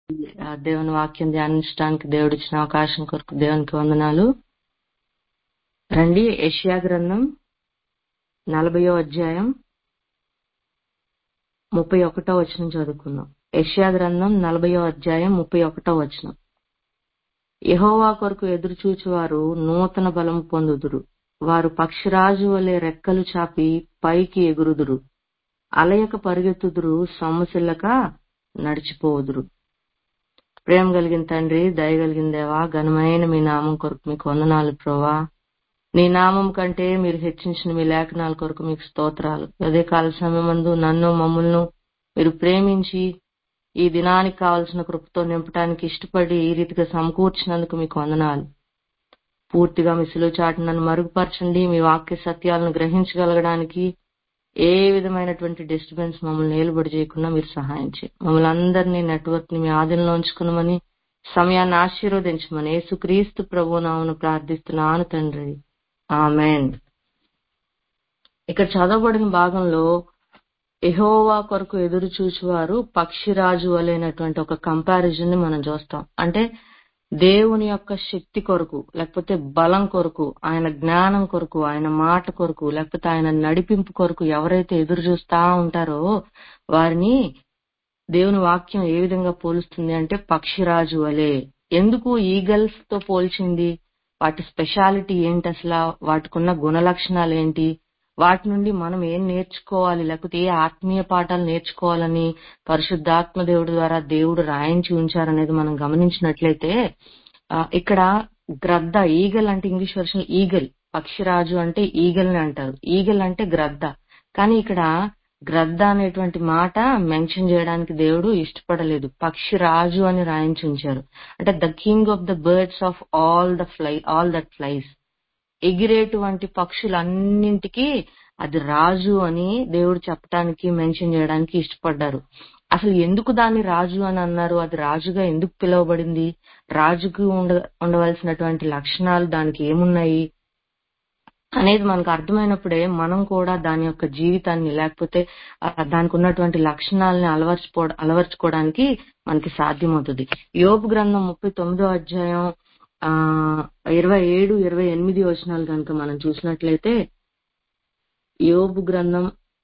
ఆ, దేవుని వాక్యం ధ్యానించడానికి దేవుడిచ్చిన అవకాశం కొరకు దేవునికి వందనాలు రండి యెషయా గ్రంథం నలభయో అధ్యాయం ముప్పై ఒకటో వచనం చదువుకుందాం యెషయా గ్రంథం నలభయో అధ్యాయం ముప్పై ఒకటో వచనం యెహోవా కొరకు ఎదురు చూచువారు నూతన బలము పొందుదురు వారు పక్షిరాజు వలె రెక్కలు చాపి పైకి ఎగురుదురు అలయక పరిగెత్తుదురు సొమ్మసిల్లక నడిచిపోవుదురు ప్రేమ కలిగిన తండ్రి దయ కలిగిన దేవా ఘనమైన మీ నామం కొరకు మీకు వందనాలు ప్రోవా నీ నామం కంటే మీరు హెచ్చించిన మీ లేఖనాల కొరకు మీకు స్తోత్రాలు అదే కాల సమయమందు నన్ను మమ్మల్ని మీరు ప్రేమించి ఈ దినానికి కావలసిన కృపతో నింపడానికి ఇష్టపడి ఈ రీతిగా సమకూర్చినందుకు మీకు వందనాలు పూర్తిగా మీ సులువు చాటు నన్ను మరుగుపరచండి మీ వాక్య సత్యాలను గ్రహించగలగడానికి ఏ విధమైనటువంటి డిస్టర్బెన్స్ మమ్మల్ని నిలబడి చేయకుండా మీరు సహాయం చేయండి మమ్మల్ని అందరినీ నెట్వర్క్ ని మీ ఆధీనంలో ఉంచుకున్నామని సమయాన్ని ఆశీర్వదించమని యేసుక్రీస్తు ప్రభు నామను ప్రార్థిస్తున్నాను తండ్రి ఆమెన్ ఇక్కడ చదవబడిన భాగంలో ఎహోవా కొరకు ఎదురు చూచువారు పక్షిరాజు వలైనటువంటి ఒక కంపారిజన్ ని మనం చూస్తాం అంటే దేవుని యొక్క శక్తి కొరకు లేకపోతే బలం కొరకు ఆయన జ్ఞానం కొరకు ఆయన మాట కొరకు లేకపోతే ఆయన నడిపింపు కొరకు ఎవరైతే ఎదురు చూస్తా ఉంటారో వారిని దేవుని వాక్యం ఏ విధంగా పోలుస్తుంది అంటే పక్షిరాజు వలె ఎందుకు ఈగల్స్ తో పోల్చింది వాటి స్పెషాలిటీ ఏంటి అసలు వాటికున్న గుణ లక్షణాలు ఏంటి వాటి నుండి మనం ఏం నేర్చుకోవాలి లేకపోతే ఏ ఆత్మీయ పాఠాలు నేర్చుకోవాలని పరిశుద్ధాత్మ దేవుడి ద్వారా దేవుడు రాయించి ఉంచారనేది మనం గమనించినట్లయితే ఆ, ఇక్కడ గ్రద్ద ఈగల్ అంటే ఇంగ్లీష్ వర్షన్ ఈగల్ పక్షిరాజు అంటే ఈగల్ ని అంటారు ఈగల్ అంటే గ్రద్ద కానీ ఇక్కడ గ్రద్ద అనేటువంటి మాట మెన్షన్ చేయడానికి దేవుడు ఇష్టపడలేదు పక్షిరాజు అని రాయించి ఉంచారు అంటే the king of the birds of all the fly all that flies ఎగిరేటువంటి పక్షులన్నింటికి అది రాజు అని దేవుడు చెప్పడానికి మెన్షన్ చేయడానికి ఇష్టపడ్డారు అసలు ఎందుకు దాన్ని రాజు అని అన్నారు అది రాజుగా ఎందుకు పిలువబడింది రాజుకు ఉండ ఉండవలసినటువంటి లక్షణాలు దానికి ఏమున్నాయి అనేది మనకు అర్థమైనప్పుడే మనం కూడా దాని యొక్క జీవితాన్ని లేకపోతే ఆ, దానికి ఉన్నటువంటి లక్షణాలని అలవర్చుకో అలవర్చుకోవడానికి మనకి సాధ్యమవుతుంది యోబు గ్రంథం ముప్పై తొమ్మిదో అధ్యాయం ఆ ఇరవై ఏడు ఇరవై ఎనిమిది వచనాలు కనుక మనం చూసినట్లయితే యోబు గ్రంథం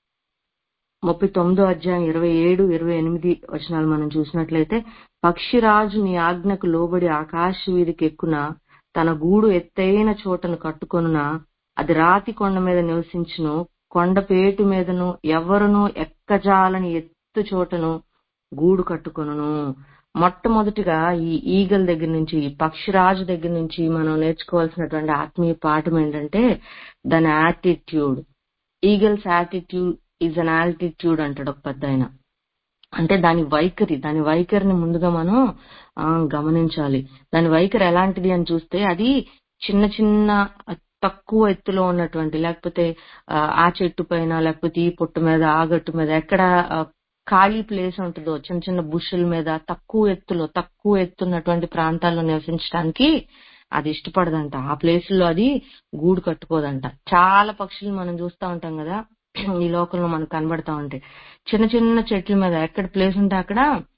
ముప్పై తొమ్మిదో అధ్యాయం ఇరవై ఏడు ఇరవై ఎనిమిది వచనాలు మనం చూసినట్లయితే పక్షిరాజు నీ ఆజ్ఞకు లోబడి ఆకాశ వీధికి ఎక్కున తన గూడు ఎత్తైన చోటను కట్టుకొనున అది రాతి కొండ మీద నివసించును కొండపేటు మీదను ఎవరును ఎక్కజాలని ఎత్తు చోటను గూడు కట్టుకొనును మొట్టమొదటిగా ఈ ఈగల్ దగ్గర నుంచి ఈ పక్షిరాజు దగ్గర నుంచి మనం నేర్చుకోవాల్సినటువంటి ఆత్మీయ పాఠం ఏంటంటే దాని attitude eagles attitude is an altitude అంటాడు ఒక పెద్ద ఆయన అంటే దాని వైఖరి దాని వైఖరిని ముందుగా మనం ఆ, గమనించాలి దాని వైఖరి ఎలాంటిది అని చూస్తే అది చిన్న చిన్న తక్కువ ఎత్తులో ఉన్నటువంటి లేకపోతే ఆ, ఆ చెట్టు పైన లేకపోతే ఈ పొట్టు మీద ఆ గట్టు మీద ఎక్కడ ఆ, ఖాళీ ప్లేస్ ఉంటుందో చిన్న చిన్న బుషుల మీద తక్కువ ఎత్తులో తక్కువ ఎత్తున్నటువంటి ప్రాంతాల్లో నివసించడానికి అది ఇష్టపడదంట ఆ ప్లేస్ లో అది గూడు కట్టుకోదంట చాలా పక్షులు మనం చూస్తా ఉంటాం కదా ఈ లోకంలో మనకు కనబడతా ఉంటాయి చిన్న చిన్న చెట్ల మీద ఎక్కడ ప్లేస్ ఉంటే అక్కడ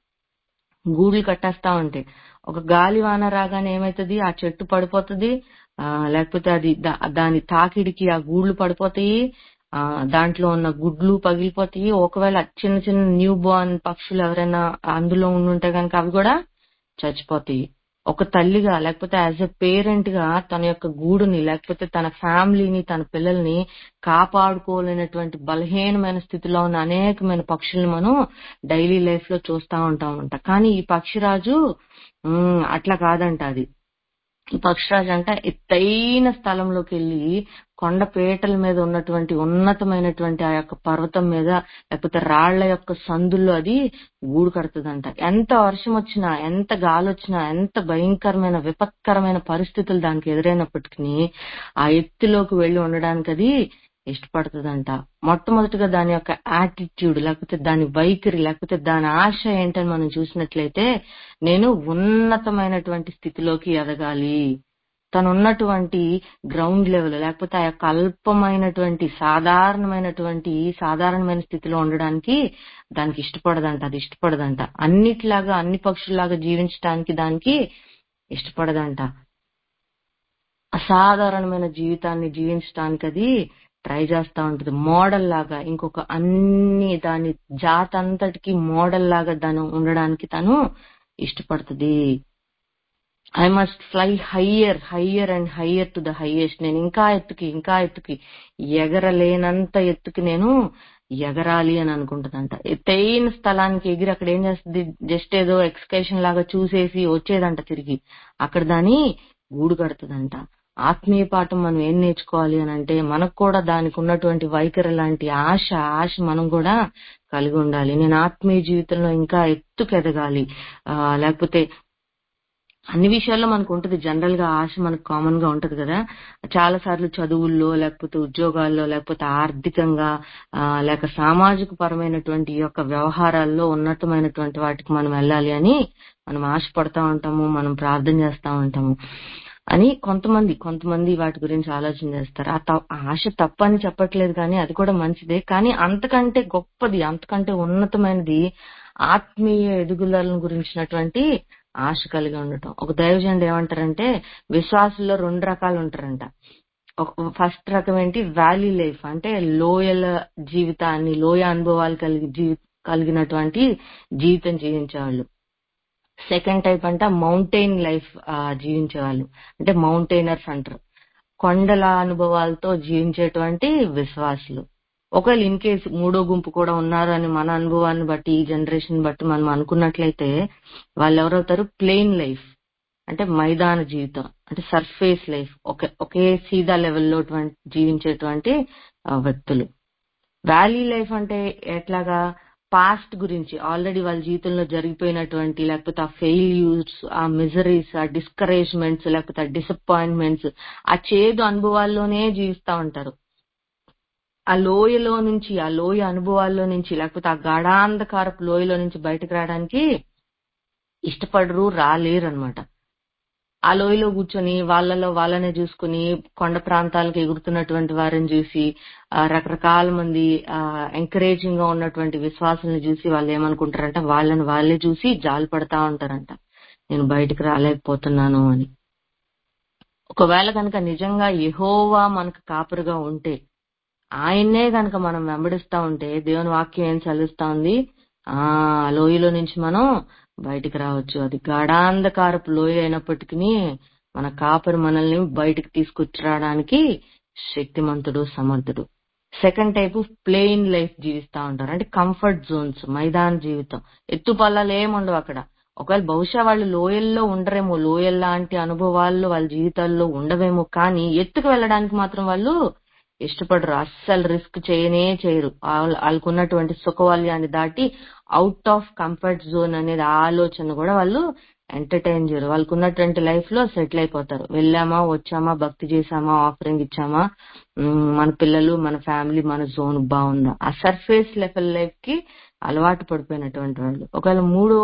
గూడులు కట్టేస్తా ఉంటాయి ఒక గాలి వాన రాగానే ఏమైతది ఆ చెట్టు పడిపోతది ఆ లేకపోతే అది దా- దాని తాకిడికి ఆ గూళ్ళు పడిపోతాయి ఆ దాంట్లో ఉన్న గుడ్లు పగిలిపోతాయి ఒకవేళ చిన్న చిన్న న్యూ బోర్న్ పక్షులు ఎవరైనా అందులో ఉండుంటే కనుక అవి కూడా చచ్చిపోతాయి ఒక తల్లిగా లేకపోతే యాజ్ ఎ పేరెంట్ గా తన యొక్క గూడుని లేకపోతే తన ఫ్యామిలీని తన పిల్లల్ని కాపాడుకోలేనటువంటి బలహీనమైన స్థితిలో ఉన్న అనేకమైన పక్షుల్ని మనం డైలీ లైఫ్ లో చూస్తా ఉంటాం అంట కానీ ఈ పక్షిరాజు ఉమ్, అట్లా కాదంట అది ఈ పక్షిరాజు అంట ఎత్తైన స్థలంలోకి వెళ్ళి కొండ పీటల మీద ఉన్నటువంటి ఉన్నతమైనటువంటి ఆ యొక్క పర్వతం మీద లేకపోతే రాళ్ల యొక్క సందుల్లో అది గూడు కడుతుందంట ఎంత వర్షం వచ్చినా ఎంత గాలి వచ్చినా ఎంత భయంకరమైన విపత్కరమైన పరిస్థితులు దానికి ఎదురైనప్పటికీ ఆ ఎత్తులోకి వెళ్లి ఉండడానికి అది ఇష్టపడుతుందంట మొట్టమొదటిగా దాని యొక్క యాటిట్యూడ్ లేకపోతే దాని వైఖరి లేకపోతే దాని ఆశ ఏంటని మనం చూసినట్లయితే నేను ఉన్నతమైనటువంటి స్థితిలోకి ఎదగాలి తను ఉన్నటువంటి గ్రౌండ్ లెవెల్ లేకపోతే ఆ యొక్క అల్పమైనటువంటి సాధారణమైనటువంటి సాధారణమైన స్థితిలో ఉండడానికి దానికి ఇష్టపడదంట అది ఇష్టపడదంట అన్నిటిలాగా అన్ని పక్షుల్లాగా జీవించడానికి దానికి ఇష్టపడదంట అసాధారణమైన జీవితాన్ని జీవించడానికి అది ట్రై చేస్తా ఉంటది మోడల్ లాగా ఇంకొక అన్ని దాని జాత అంతటికి మోడల్ లాగా దాని ఉండడానికి తను ఇష్టపడుతుంది I must fly higher higher and higher to the highest నేను ఇంకా ఎత్తుకి ఇంకా ఎత్తుకి ఎగరలేనంత ఎత్తుకి నేను ఎగరాలి అని అనుకుంటుందంట ఎత్తైన స్థలానికి ఎగిరి అక్కడ ఏం చేస్తుంది జస్ట్ ఏదో ఎక్స్కర్షన్ లాగా చూసేసి వచ్చేదంట తిరిగి అక్కడ దాని గూడు కడుతుందంట ఆత్మీయ పాఠం మనం ఏం నేర్చుకోవాలి అని అంటే మనకు కూడా దానికి ఉన్నటువంటి వైఖరి లాంటి ఆశ ఆశ మనం కూడా కలిగి ఉండాలి నేను ఆత్మీయ జీవితంలో ఇంకా ఎత్తుకు ఎదగాలి ఆ, లేకపోతే అన్ని విషయాల్లో మనకు ఉంటది జనరల్ గా ఆశ మనకు కామన్ గా ఉంటది కదా చాలా సార్లు చదువుల్లో లేకపోతే ఉద్యోగాల్లో లేకపోతే ఆర్థికంగా ఆ, లేక సామాజిక పరమైనటువంటి ఈ యొక్క వ్యవహారాల్లో ఉన్నతమైనటువంటి వాటికి మనం వెళ్ళాలి అని మనం ఆశపడతా ఉంటాము మనం ప్రార్థన చేస్తా ఉంటాము అని కొంతమంది కొంతమంది వాటి గురించి ఆలోచన చేస్తారు ఆ త- ఆ ఆశ తప్పని చెప్పట్లేదు కానీ అది కూడా మంచిదే కానీ అంతకంటే గొప్పది అంతకంటే ఉన్నతమైనది ఆత్మీయ ఎదుగుదలను గురించినటువంటి ఆశ కలిగి ఉండటం ఒక దైవజనుడు ఏమంటారంటే విశ్వాసుల్లో రెండు రకాలు ఉంటారంట ఒక ఫస్ట్ రకం ఏంటి వ్యాలీ లైఫ్ అంటే లోయల జీవితాన్ని లోయ అనుభవాలు కలిగి జీవి కలిగినటువంటి జీవితం జీవించేవాళ్ళు సెకండ్ టైప్ అంట మౌంటైన్ లైఫ్ జీవించే వాళ్ళు అంటే మౌంటైనర్స్ అంటారు కొండల అనుభవాలతో జీవించేటువంటి విశ్వాసులు ఒకవేళ ఇన్ కేసు మూడో గుంపు కూడా ఉన్నారు అని మన అనుభవాన్ని బట్టి ఈ జనరేషన్ బట్టి మనం అనుకున్నట్లయితే వాళ్ళు ఎవరవుతారు ప్లెయిన్ లైఫ్ అంటే మైదాన జీవితం అంటే సర్ఫేస్ లైఫ్ ఒకే ఒకే సీదా లెవెల్లో జీవించేటువంటి ఆ, వ్యక్తులు వ్యాలీ లైఫ్ అంటే ఎట్లాగా పాస్ట్ గురించి ఆల్రెడీ వాళ్ళ జీవితంలో జరిగిపోయినటువంటి లేకపోతే ఆ ఫెయిల్యూర్స్ ఆ మిజరీస్ ఆ డిస్కరేజ్మెంట్స్ లేకపోతే ఆ డిసప్పాయింట్మెంట్స్ ఆ చేదు అనుభవాల్లోనే జీవిస్తా ఉంటారు ఆ లోయలో నుంచి ఆ లోయ అనుభవాల్లో నుంచి లేకపోతే ఆ గాఢాంధకారపు లోయలో నుంచి బయటకు రావడానికి ఇష్టపడరు రాలేరు అనమాట ఆ లోయలో కూర్చొని వాళ్ళలో వాళ్ళనే చూసుకుని కొండ ప్రాంతాలకు ఎగురుతున్నటువంటి వారిని చూసి ఆ, రకరకాల మంది ఎంకరేజింగ్ గా ఉన్నటువంటి విశ్వాసాలను చూసి వాళ్ళు ఏమనుకుంటారంట వాళ్ళని వాళ్ళే చూసి జాలి పడతా ఉంటారంట నేను బయటకు రాలేకపోతున్నాను అని ఒకవేళ కనుక నిజంగా యెహోవా మనకు కాపరిగా ఉంటే ఆయన్నే గనక మనం వెంబడిస్తా ఉంటే దేవుని వాక్యం ఏం చదివిస్తా ఉంది ఆ లోయలో నుంచి మనం బయటికి రావచ్చు అది గాఢాంధకారపు లోయ అయినప్పటికీ మన కాపరి మనల్ని బయటికి తీసుకొచ్చిరావడానికి శక్తిమంతుడు సమర్థుడు సెకండ్ టైప్ ప్లెయిన్ లైఫ్ జీవిస్తా ఉంటారు అంటే కంఫర్ట్ జోన్స్ మైదాన జీవితం ఎత్తు పల్లాలు ఏముండవు అక్కడ ఒకవేళ బహుశా వాళ్ళు లోయల్లో ఉండరేమో లోయల్ లాంటి అనుభవాల్లో వాళ్ళ జీవితాల్లో ఉండవేమో కానీ ఎత్తుకు వెళ్ళడానికి మాత్రం వాళ్ళు ఇష్టపడరు అస్సలు రిస్క్ చేయనే చేయరు వాళ్ళ- వాళ్ళకున్నటువంటి సుఖవాల్యాన్ని దాటి అవుట్ ఆఫ్ కంఫర్ట్ జోన్ అనేది ఆలోచన కూడా వాళ్ళు ఎంటర్టైన్ చేయరు వాళ్ళకు ఉన్నటువంటి లైఫ్ లో సెటిల్ అయిపోతారు వెళ్ళామా వచ్చామా భక్తి చేసామా ఆఫరింగ్ ఇచ్చామా ఉమ్, మన పిల్లలు మన ఫ్యామిలీ మన జోన్ బాగుందా ఆ సర్ఫేస్ లెవెల్ లైఫ్ కి అలవాటు పడిపోయినటువంటి వాళ్ళు ఒకవేళ మూడో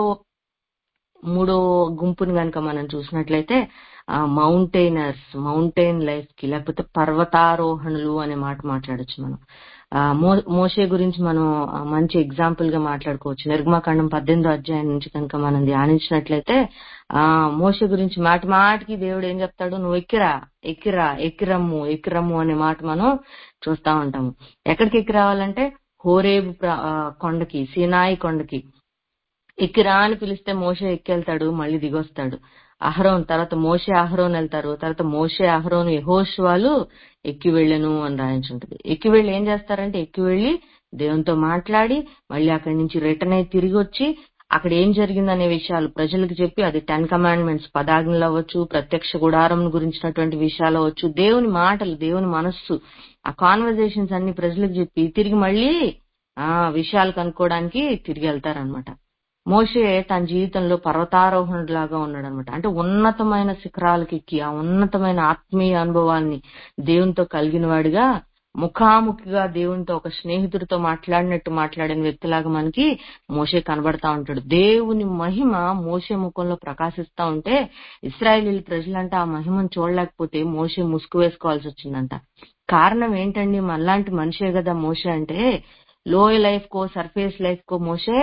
మూడో గుంపుని గనక మనం చూసినట్లయితే ఆ మౌంటైనర్స్ మౌంటైన్ లైఫ్ కి లేకపోతే పర్వతారోహణలు అనే మాట మాట్లాడొచ్చు మనం ఆ మో- మోషే గురించి మనం ఆ, మంచి ఎగ్జాంపుల్ గా మాట్లాడుకోవచ్చు నిర్గమాకాండం పద్దెనిమిదో అధ్యాయం నుంచి కనుక మనం ధ్యానించినట్లయితే ఆ మోషే గురించి మాటి మాటికి దేవుడు ఏం చెప్తాడు నువ్వు ఎక్కిరా ఎక్కిరా ఎక్కిరమ్ము ఎక్కిరమ్ము అనే మాట మనం చూస్తా ఉంటాము ఎక్కడికి ఎక్కి రావాలంటే హోరేబు ప్ర- ఆ, కొండకి సినాయి కొండకి ఎక్కిరా అని పిలిస్తే మోషే ఎక్కెళ్తాడు మళ్ళీ దిగొస్తాడు అహరోన్ తర్వాత మోషే అహరోన్ వెళ్తారు తర్వాత మోషే అహరోన్ యహోషువాలు ఎక్కి వెళ్ళను అని రాయించుంటది ఎక్కి వెళ్ళి ఏం చేస్తారంటే ఎక్కి వెళ్ళి దేవునితో మాట్లాడి మళ్ళీ అక్కడి నుంచి రిటర్న్ అయి తిరిగి వచ్చి అక్కడ ఏం జరిగిందనే విషయాలు ప్రజలకు చెప్పి అది టెన్ కమాండ్మెంట్స్ పదాజ్ఞలు అవ్వచ్చు ప్రత్యక్ష గుడారం గురించినటువంటి విషయాలు అవ్వచ్చు దేవుని మాటలు దేవుని మనస్సు ఆ కాన్వర్జేషన్స్ అన్ని ప్రజలకు చెప్పి తిరిగి మళ్ళీ ఆ విషయాలు కనుక్కోవడానికి తిరిగి వెళ్తారనమాట మోషే తన జీవితంలో పర్వతారోహణలాగా ఉన్నాడు అనమాట అంటే ఉన్నతమైన శిఖరాలకు ఎక్కి ఆ ఉన్నతమైన ఆత్మీయ అనుభవాన్ని దేవునితో కలిగిన వాడిగా ముఖాముఖిగా దేవునితో ఒక స్నేహితుడితో మాట్లాడినట్టు మాట్లాడిన వ్యక్తిలాగా మనకి మోషే కనబడతా ఉంటాడు దేవుని మహిమ మోషే ముఖంలో ప్రకాశిస్తా ఉంటే ఇస్రాయేలీ ప్రజలంట ఆ మహిమను చూడలేకపోతే మోషే ముసుగు వేసుకోవాల్సి వచ్చిందంట కారణం ఏంటండి మనలాంటి మనిషే కదా మోషే అంటే లోయ లైఫ్ కో సర్ఫేస్ లైఫ్ కో మోషే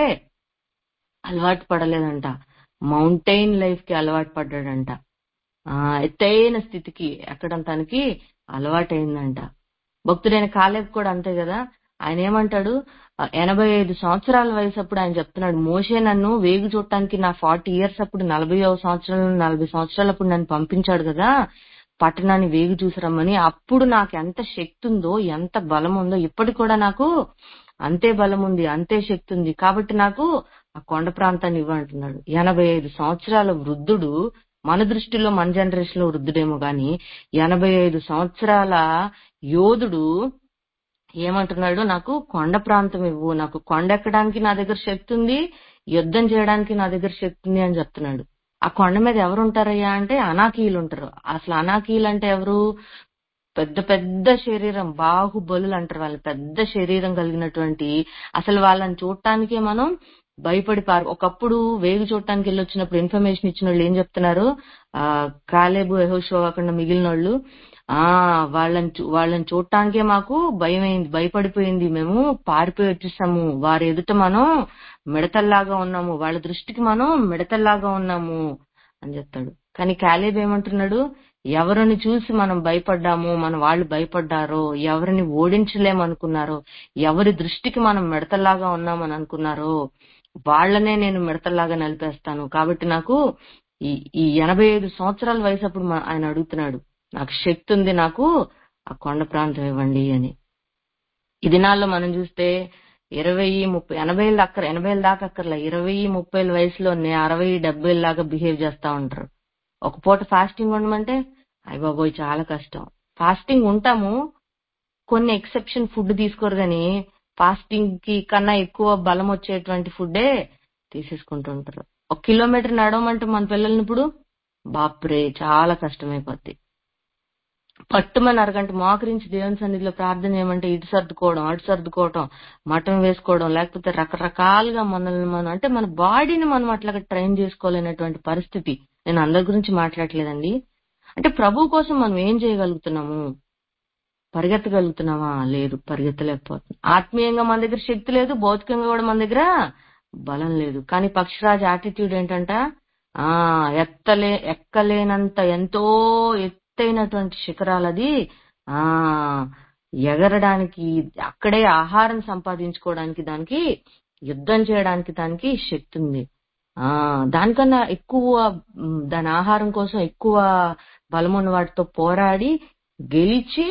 అలవాటు పడలేదంట మౌంటైన్ లైఫ్ కి అలవాటు పడ్డాడంట ఆ ఎత్తైన స్థితికి ఎక్కడం తనకి అలవాటైందంట భక్తుడైన కాలేబ్ కూడా అంతే కదా ఆయన ఏమంటాడు ఆ, ఎనభై ఐదు సంవత్సరాల వయసు అప్పుడు ఆయన చెప్తున్నాడు మోషే నన్ను వేగు చూడటానికి నా ఫార్టీ ఇయర్స్ అప్పుడు నలభై సంవత్సరాలు నలభై సంవత్సరాలప్పుడు నన్ను పంపించాడు కదా పట్టణాన్ని వేగు చూసిరమ్మని అప్పుడు నాకు ఎంత శక్తి ఉందో ఎంత బలం ఉందో ఇప్పటికి కూడా నాకు అంతే బలం ఉంది అంతే శక్తి ఉంది కాబట్టి నాకు ఆ కొండ ప్రాంతాన్ని ఇవ్వంటున్నాడు ఎనభై ఐదు సంవత్సరాల వృద్ధుడు మన దృష్టిలో మన జనరేషన్ లో వృద్ధుడేమో గాని ఎనభై ఐదు సంవత్సరాల యోధుడు ఏమంటున్నాడు నాకు కొండ ప్రాంతం ఇవ్వు నాకు కొండ ఎక్కడానికి నా దగ్గర శక్తి ఉంది యుద్ధం చేయడానికి నా దగ్గర శక్తి ఉంది అని చెప్తున్నాడు ఆ కొండ మీద ఎవరు ఉంటారయ్యా అంటే అనాకీయులు ఉంటారు అసలు అనాకీయులు అంటే ఎవరు పెద్ద పెద్ద శరీరం బాహుబలులు అంటారు వాళ్ళు పెద్ద శరీరం కలిగినటువంటి అసలు వాళ్ళని చూడటానికే మనం భయపడి పారు ఒకప్పుడు వేగు చూడటానికి వెళ్ళి వచ్చినప్పుడు ఇన్ఫర్మేషన్ ఇచ్చిన వాళ్ళు ఏం చెప్తున్నారు ఆ కాలేబు యెహోషువ కాకుండా మిగిలిన వాళ్ళు ఆ వాళ్ళని చూ- వాళ్ళని చూడటానికే మాకు భయం అయింది భయపడిపోయింది మేము పారిపోయి వచ్చేసాము వారి ఎదుట మనం మిడతల్లాగా ఉన్నాము వాళ్ళ దృష్టికి మనం మిడతల్లాగా ఉన్నాము అని చెప్తాడు కానీ క్యాలేబ్ ఏమంటున్నాడు ఎవరిని చూసి మనం భయపడ్డాము మన వాళ్ళు భయపడ్డారో ఎవరిని ఓడించలేమనుకున్నారో ఎవరి దృష్టికి మనం మిడతల్లాగా ఉన్నామని అనుకున్నారో వాళ్ళనే నేను మిడతల్లాగా నలిపేస్తాను కాబట్టి నాకు ఈ ఈ ఎనభై ఐదు సంవత్సరాల వయసు అప్పుడు మా- ఆయన అడుగుతున్నాడు నాకు శక్తి ఉంది నాకు ఆ కొండ ప్రాంతం ఇవ్వండి అని ఈ దినాల్లో మనం చూస్తే ఇరవై ముప్పై ఎనభై అక్కర ఎనభై దాకా అక్కర్లా ఇరవై ముప్పై వయసులోనే అరవై డెబ్బై లాగా బిహేవ్ చేస్తా ఉంటారు ఒక పూట ఫాస్టింగ్ ఉండమంటే అయ్య బాబోయ్ చాలా కష్టం ఫాస్టింగ్ ఉంటాము కొన్ని ఎక్సెప్షన్ ఫుడ్ తీసుకోరు గాని ఫాస్టింగ్ కి కన్నా ఎక్కువ బలం వచ్చేటువంటి ఫుడ్డే తీసేసుకుంటూ ఉంటారు ఒక కిలోమీటర్ నడవమంటే మన పిల్లల్ని ఇప్పుడు బాప్రే చాలా కష్టమైపోద్ది పట్టుమని అరగంట మోకరించి దేవుని సన్నిధిలో ప్రార్థన చేయమంటే ఇటు సర్దుకోవడం అటు సర్దుకోవడం మటం వేసుకోవడం లేకపోతే రకరకాలుగా మనల్ని మనం అంటే మన బాడీని మనం అట్లాగా ట్రైన్ చేసుకోలేనటువంటి పరిస్థితి నేను అందరి గురించి మాట్లాడలేదండి అంటే ప్రభు కోసం మనం ఏం చేయగలుగుతున్నాము పరిగెత్తగలుగుతున్నావా లేదు పరిగెత్తలేకపోతున్నాం ఆత్మీయంగా మన దగ్గర శక్తి లేదు భౌతికంగా కూడా మన దగ్గర బలం లేదు కానీ పక్షిరాజు యాటిట్యూడ్ ఏంటంట ఆ ఎత్తలే ఎక్కలేనంత ఎంతో ఎత్తైనటువంటి శిఖరాలది ఆ ఎగరడానికి అక్కడే ఆహారం సంపాదించుకోవడానికి దానికి యుద్ధం చేయడానికి దానికి శక్తి ఉంది ఆ దానికన్నా ఎక్కువ మ్, దాని ఆహారం కోసం ఎక్కువ బలం ఉన్న వాటితో పోరాడి గెలిచి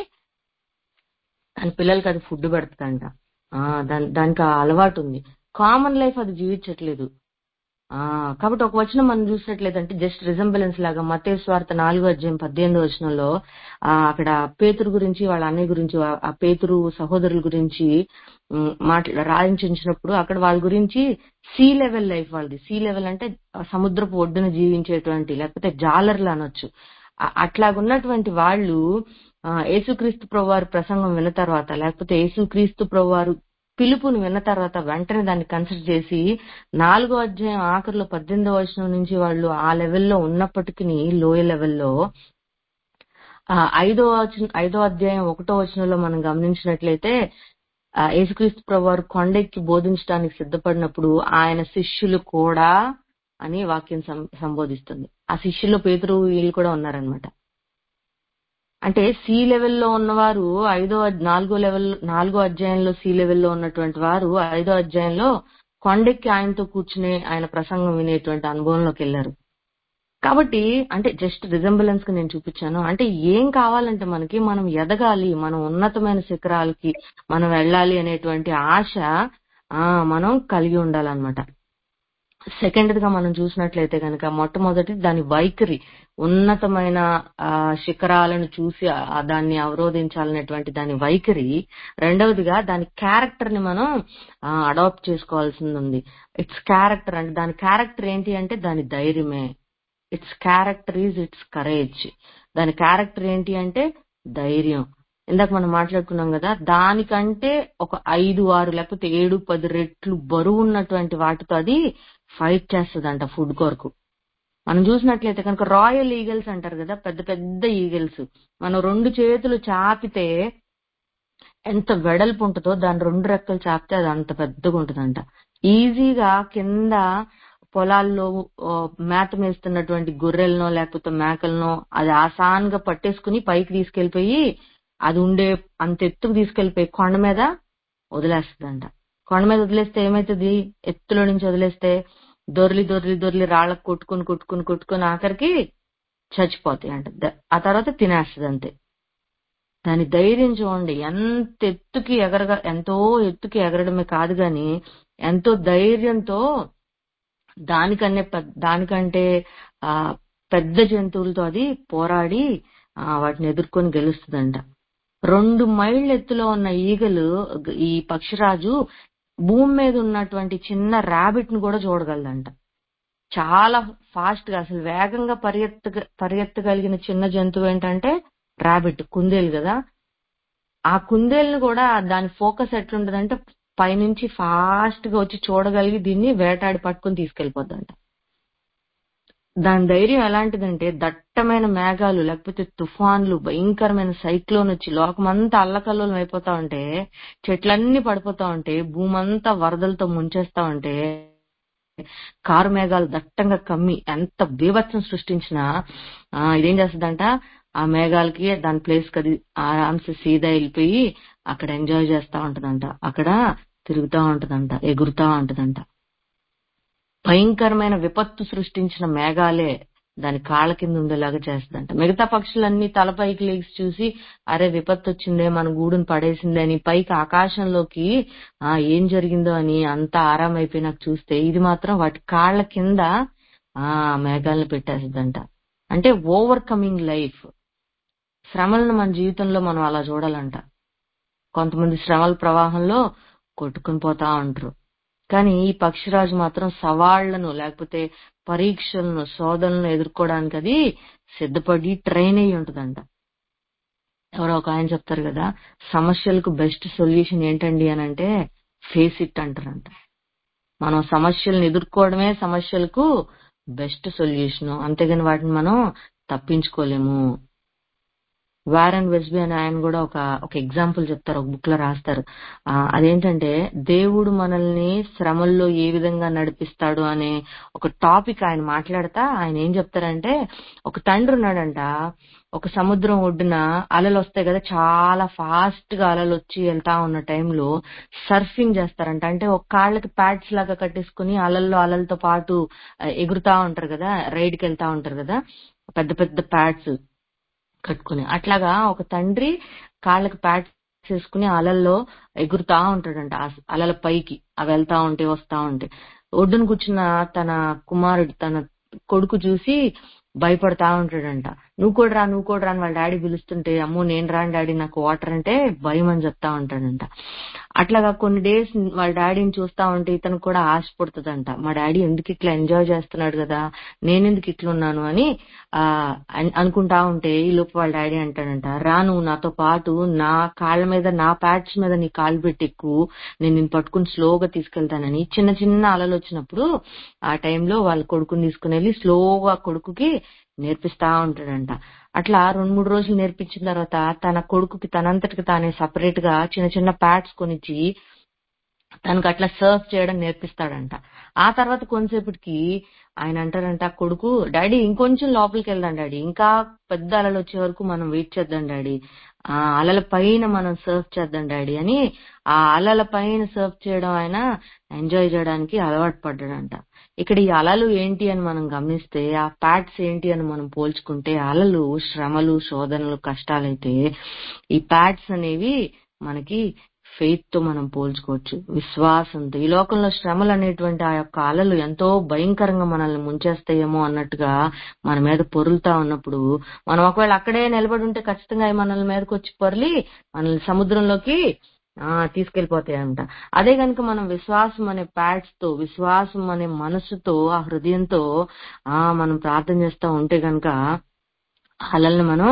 దాని పిల్లలకి అది ఫుడ్ పెడతాడంట ఆ దాని దానికి ఆ అలవాటు ఉంది కామన్ లైఫ్ అది జీవించట్లేదు ఆ కాబట్టి ఒక వచనం మనం చూసినట్లేదంటే జస్ట్ రిజంబులెన్స్ లాగా మతే స్వార్థ నాలుగో అధ్యాయం పద్దెనిమిదో వచనంలో ఆ అక్కడ పేతురు గురించి వాళ్ళ అన్నయ్య గురించి ఆ- ఆ పేతురు సహోదరుల గురించి ఉమ్, మాట్లా రాయించినప్పుడు అక్కడ వాళ్ళ గురించి సీ లెవెల్ లైఫ్ వాళ్ళది సీ లెవెల్ అంటే ఆ సముద్రపు ఒడ్డున జీవించేటువంటి లేకపోతే జాలర్లు అనొచ్చు ఆ- అట్లాగున్నటువంటి వాళ్ళు ఆ, యేసుక్రీస్తు ప్రభువారి ప్రసంగం విన్న తర్వాత లేకపోతే యేసుక్రీస్తు ప్రభువారు పిలుపుని విన్న తర్వాత వెంటనే దాన్ని కన్సిడర్ చేసి నాలుగో అధ్యాయం ఆఖరిలో పద్దెనిమిదో వచనం నుంచి వాళ్ళు ఆ లెవెల్లో ఉన్నప్పటికీ లోయ లెవెల్లో ఆ ఐదో వచనం ఐదో అధ్యాయం ఒకటో వచనంలో మనం గమనించినట్లయితే ఆ యేసుక్రీస్తు ప్రభువారు కొండెక్కి బోధించడానికి సిద్ధపడినప్పుడు ఆయన శిష్యులు కూడా అని వాక్యం సం- సంబోధిస్తుంది ఆ శిష్యుల్లో పేతురు వీళ్ళు కూడా ఉన్నారనమాట అంటే సి లెవెల్లో ఉన్నవారు ఐదో అద్- నాలుగో లెవెల్ నాలుగో అధ్యాయంలో సి లెవెల్లో ఉన్నటువంటి వారు ఐదో అధ్యాయంలో కొండెక్కి ఆయనతో కూర్చుని ఆయన ప్రసంగం వినేటువంటి అనుభవంలోకి వెళ్లారు కాబట్టి అంటే జస్ట్ రిజంబులెన్స్ కి నేను చూపించాను అంటే ఏం కావాలంటే మనకి మనం ఎదగాలి మనం ఉన్నతమైన శిఖరాలకి మనం వెళ్ళాలి అనేటువంటి ఆశ ఆ మనం కలిగి ఉండాలన్నమాట సెకండ్ గా మనం చూసినట్లయితే కనుక మొట్టమొదటి దాని వైఖరి ఉన్నతమైన ఆ శిఖరాలను చూసి ఆ దాన్ని అవరోధించాలనేటువంటి దాని వైఖరి రెండవదిగా దాని క్యారెక్టర్ ని మనం అడాప్ట్ చేసుకోవాల్సింది ఉంది ఇట్స్ క్యారెక్టర్ అంటే దాని క్యారెక్టర్ ఏంటి అంటే దాని ధైర్యమే its character is its courage దాని క్యారెక్టర్ ఏంటి అంటే ధైర్యం ఇందాక మనం మాట్లాడుకున్నాం కదా దానికంటే ఒక ఐదు ఆరు లేకపోతే ఏడు పది రెట్లు బరువు ఉన్నటువంటి వాటితో అది ఫైట్ చేస్తుందంట ఫుడ్ కొరకు మనం చూసినట్లయితే కనుక రాయల్ ఈగల్స్ అంటారు కదా పెద్ద పెద్ద ఈగల్స్ మనం రెండు చేతులు చాపితే ఎంత వెడల్పు ఉంటుందో దాని రెండు రెక్కలు చాపితే అది అంత పెద్దగా ఉంటుందంట ఈజీగా కింద పొలాల్లో ఆ, మేత మేస్తున్నటువంటి గొర్రెలనో లేకపోతే మేకలనో అది ఆసాన్గా పట్టేసుకుని పైకి తీసుకెళ్లిపోయి అది ఉండే అంత ఎత్తుకు తీసుకెళ్లిపోయి కొండ మీద వదిలేస్తుందంట కొండ మీద వదిలేస్తే ఏమైతుంది ఎత్తులో నుంచి వదిలేస్తే దొర్లి దొర్లి దొర్లి రాళ్ళకు కొట్టుకుని కొట్టుకుని కొట్టుకుని ఆఖరికి చచ్చిపోతాయి అంట ద- ఆ తర్వాత తినేస్తుంది అంతే దాని ధైర్యం చూడండి ఎంత ఎత్తుకి ఎగరగా ఎంతో ఎత్తుకి ఎగరడమే కాదు గాని ఎంతో ధైర్యంతో దానికన్నే పెద్ద- దానికంటే ఆ పెద్ద జంతువులతో అది పోరాడి ఆ, వాటిని ఎదుర్కొని గెలుస్తుందంట రెండు మైళ్ళ ఎత్తులో ఉన్న ఈగలు ఈ పక్షిరాజు భూమి మీద ఉన్నటువంటి చిన్న ర్యాబిట్ ను కూడా చూడగలదంట చాలా ఫాస్ట్ గా అసలు వేగంగా పరిగెత్త పరిగెత్తగలిగిన చిన్న జంతువు ఏంటంటే ర్యాబిట్ కుందేలు కదా ఆ కుందేలుని కూడా దాని ఫోకస్ ఎట్లుంటదంటే పైనుంచి ఫాస్ట్ గా వచ్చి చూడగలిగి దీన్ని వేటాడి పట్టుకుని తీసుకెళ్లిపోద్దంట దాని ధైర్యం ఎలాంటిదంటే దట్టమైన మేఘాలు లేకపోతే తుఫాన్లు భయంకరమైన సైక్లోన్ వచ్చి లోకమంతా అల్లకల్లోలం అయిపోతా ఉంటే చెట్లన్నీ పడిపోతా ఉంటే భూమంతా వరదలతో ముంచేస్తా ఉంటే కారు మేఘాలు దట్టంగా కమ్మి ఎంత బీభత్సం సృష్టించినా ఆ ఇదేం చేస్తుందంట ఆ మేఘాలకి దాని ప్లేస్ కది ఆరామ్సే సీదా వెళ్ళిపోయి అక్కడ ఎంజాయ్ చేస్తా ఉంటదంట అక్కడ తిరుగుతా ఉంటదంట ఎగురుతా ఉంటదంట భయంకరమైన విపత్తు సృష్టించిన మేఘాలే దాని కాళ్ళ కింద ఉండేలాగా చేస్తుందంట మిగతా పక్షులన్నీ తలపైకి లేచి చూసి అరే విపత్తు వచ్చిందే మన గూడును పడేసిందే అని పైకి ఆకాశంలోకి ఆ ఏం జరిగిందో అని అంతా ఆరామైపోయినాక చూస్తే ఇది మాత్రం వాటి కాళ్ళ కింద ఆ మేఘాలను పెట్టేస్తుందంట అంటే ఓవర్ కమింగ్ లైఫ్ శ్రమలను మన జీవితంలో మనం అలా చూడాలంట కొంతమంది శ్రమల ప్రవాహంలో కొట్టుకుని పోతా ఉంటారు కానీ ఈ పక్షిరాజు మాత్రం సవాళ్లను లేకపోతే పరీక్షలను శోధనలను ఎదుర్కోవడానికి అది సిద్ధపడి ట్రైన్ అయ్యి ఉంటదంట ఎవరో ఒక ఆయన చెప్తారు కదా సమస్యలకు బెస్ట్ సొల్యూషన్ ఏంటండి అని అంటే ఫేస్ ఇట్ అంటారంట మనం సమస్యలను ఎదుర్కోవడమే సమస్యలకు బెస్ట్ సొల్యూషన్ అంతేగాని వాటిని మనం తప్పించుకోలేము వారన్ వెస్బీ అని ఆయన కూడా ఒక ఒక ఎగ్జాంపుల్ చెప్తారు ఒక బుక్ లో రాస్తారు ఆ, అదేంటంటే దేవుడు మనల్ని శ్రమల్లో ఏ విధంగా నడిపిస్తాడు అనే ఒక టాపిక్ ఆయన మాట్లాడతా ఆయన ఏం చెప్తారంటే ఒక తండ్రి ఉన్నాడంట ఒక సముద్రం ఒడ్డున అలలు వస్తాయి కదా చాలా ఫాస్ట్ గా అలలు వచ్చి వెళ్తా ఉన్న టైంలో సర్ఫింగ్ చేస్తారంట అంటే ఒక కాళ్ళకి ప్యాడ్స్ లాగా కట్టేసుకుని అలల్లో అలలతో పాటు ఆ, ఎగురుతా ఉంటారు కదా రైడ్ కి వెళ్తా ఉంటారు కదా పెద్ద పెద్ద ప్యాడ్స్ కట్టుకుని అట్లాగా ఒక తండ్రి కాళ్ళకి ప్యాడ్స్ వేసుకుని అలల్లో ఎగురుతా ఉంటాడంట ఆ అలల పైకి అవి వెళ్తా ఉంటే వస్తా ఉంటే ఒడ్డున కూర్చున్న తన కుమారుడు తన కొడుకు చూసి భయపడతా ఉంటాడంట నువ్వు కూడా రా నువ్వు కూడా రా అని వాళ్ళ డాడీ పిలుస్తుంటే అమ్మో నేను రాను డాడీ నాకు వాటర్ అంటే భయం అని చెప్తా ఉంటాడంట అట్లాగా కొన్ని డేస్ వాళ్ళ డాడీని చూస్తా ఉంటే ఇతను కూడా ఆశ పుడుతుందంట మా డాడీ ఎందుకు ఇట్లా ఎంజాయ్ చేస్తున్నాడు కదా నేనెందుకు ఇట్లా ఉన్నాను అని ఆ అన్- అనుకుంటా ఉంటే ఈ లోపు వాళ్ళ డాడీ అంటాడంట రా నువ్వు నాతో పాటు నా కాళ్ళ మీద నా ప్యాడ్స్ మీద నీ కాళ్ళు పెట్టి ఎక్కువ నేను నిన్ను పట్టుకుని స్లోగా తీసుకెళ్తానని చిన్న చిన్న అలలు వచ్చినప్పుడు ఆ టైంలో వాళ్ళ కొడుకుని తీసుకుని వెళ్ళి స్లోగా కొడుకుకి నేర్పిస్తా ఉంటాడంట అట్లా రెండు మూడు రోజులు నేర్పించిన తర్వాత తన కొడుకుకి తనంతటికి తానే సపరేట్ గా చిన్న చిన్న ప్యాడ్స్ కొనిచ్చి తనకు అట్లా సర్వ్ చేయడం నేర్పిస్తాడంట ఆ తర్వాత కొంతసేపటికి ఆయన అంటారంట కొడుకు డాడీ ఇంకొంచెం లోపలికి వెళ్దాం డాడీ ఇంకా పెద్ద అలలు వచ్చే వరకు మనం వెయిట్ చేద్దాం డాడీ ఆ అలల పైన మనం సర్వ్ చేద్దాం డాడీ అని ఆ అలల పైన సర్వ్ చేయడం ఆయన ఎంజాయ్ చేయడానికి అలవాటు పడ్డాడంట ఇక్కడ ఈ అలలు ఏంటి అని మనం గమనిస్తే ఆ ప్యాడ్స్ ఏంటి అని మనం పోల్చుకుంటే అలలు శ్రమలు శోధనలు కష్టాలైతే ఈ ప్యాడ్స్ అనేవి మనకి ఫెయిత్ తో మనం పోల్చుకోవచ్చు విశ్వాసంతో ఈ లోకంలో శ్రమలు అనేటువంటి ఆ యొక్క అలలు ఎంతో భయంకరంగా మనల్ని ముంచేస్తాయేమో అన్నట్టుగా మన మీద పొరులుతా ఉన్నప్పుడు మనం ఒకవేళ అక్కడే నిలబడి ఉంటే ఖచ్చితంగా అవి మనల్ని మీదకి వచ్చి పొరలి మనల్ని సముద్రంలోకి ఆ తీసుకెళ్లిపోతాయంట అదే గనుక మనం విశ్వాసం అనే ప్యాడ్స్ తో విశ్వాసం అనే మనసుతో ఆ హృదయంతో ఆ మనం ప్రార్థన చేస్తా ఉంటే గనుక అలల్ని మనం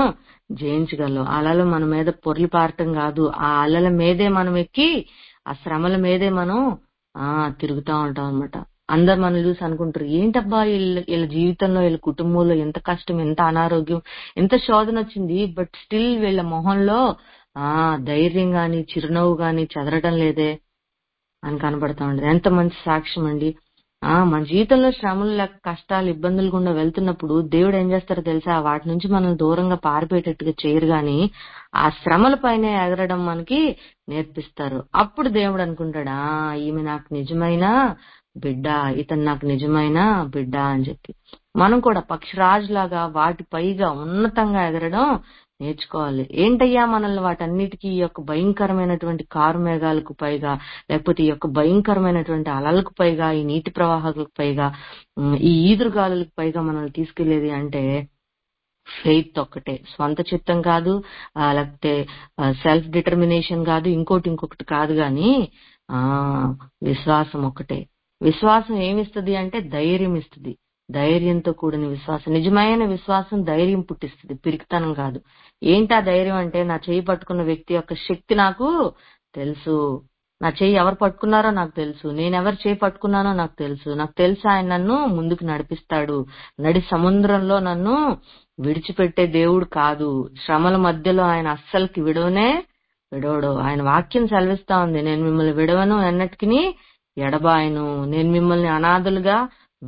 జయించగలం అలలు మన మీద పొర్లి పారటం కాదు ఆ అలల మీదే మనం ఎక్కి ఆ శ్రమల మీదే మనం ఆ తిరుగుతా ఉంటాం అన్నమాట అందరు మనం చూసి అనుకుంటారు ఏంటబ్బా వీళ్ళ వీళ్ళ జీవితంలో వీళ్ళ కుటుంబంలో ఎంత కష్టం ఎంత అనారోగ్యం ఎంత శోధన వచ్చింది బట్ స్టిల్ వీళ్ళ మొహంలో ఆ ధైర్యం గాని చిరునవ్వు గాని చెదరటం లేదే అని కనబడతా ఉండదు ఎంత మంచి సాక్ష్యం అండి ఆ మన జీవితంలో శ్రమలు లేక కష్టాలు ఇబ్బందులు గుండా వెళ్తున్నప్పుడు దేవుడు ఏం చేస్తారో తెలుసా వాటి నుంచి మనం దూరంగా పారిపోయేటట్టుగా చేయరు గాని ఆ శ్రమల పైన ఎగరడం మనకి నేర్పిస్తారు అప్పుడు దేవుడు అనుకుంటాడా ఈమె నాకు నిజమైన బిడ్డ ఇతను నాకు నిజమైన బిడ్డ అని చెప్పి మనం కూడా పక్షిరాజులాగా వాటి పైగా ఉన్నతంగా ఎగరడం నేర్చుకోవాలి ఏంటయ్యా మనల్ని వాటన్నిటికీ ఈ యొక్క భయంకరమైనటువంటి కారు మేఘాలకు పైగా లేకపోతే ఈ యొక్క భయంకరమైనటువంటి అలలకు పైగా ఈ నీటి ప్రవాహాలకు పైగా ఉమ్, ఈ ఈదురుగాలులకు పైగా మనల్ని తీసుకెళ్లేది అంటే ఫెయిత్ ఒక్కటే స్వంత చిత్తం కాదు ఆ, లేకపోతే సెల్ఫ్ డిటర్మినేషన్ కాదు ఇంకోటి ఇంకొకటి కాదు గాని ఆ విశ్వాసం ఒక్కటే విశ్వాసం ఏమిస్తుంది అంటే ధైర్యం ఇస్తుంది ధైర్యంతో కూడిన విశ్వాసం నిజమైన విశ్వాసం ధైర్యం పుట్టిస్తుంది పిరికితనం కాదు ఏంటా ధైర్యం అంటే నా చేయి పట్టుకున్న వ్యక్తి యొక్క శక్తి నాకు తెలుసు నా చేయి ఎవరు పట్టుకున్నారో నాకు తెలుసు నేను ఎవరు చేయి పట్టుకున్నానో నాకు తెలుసు నాకు తెలుసు ఆయన నన్ను ముందుకు నడిపిస్తాడు నడి సముద్రంలో నన్ను విడిచిపెట్టే దేవుడు కాదు శ్రమల మధ్యలో ఆయన అస్సలకి విడవనే విడవడు ఆయన వాక్యం సెలవిస్తా ఉంది నేను మిమ్మల్ని విడవను ఎన్నటికి ఎడబాయను నేను మిమ్మల్ని అనాథలుగా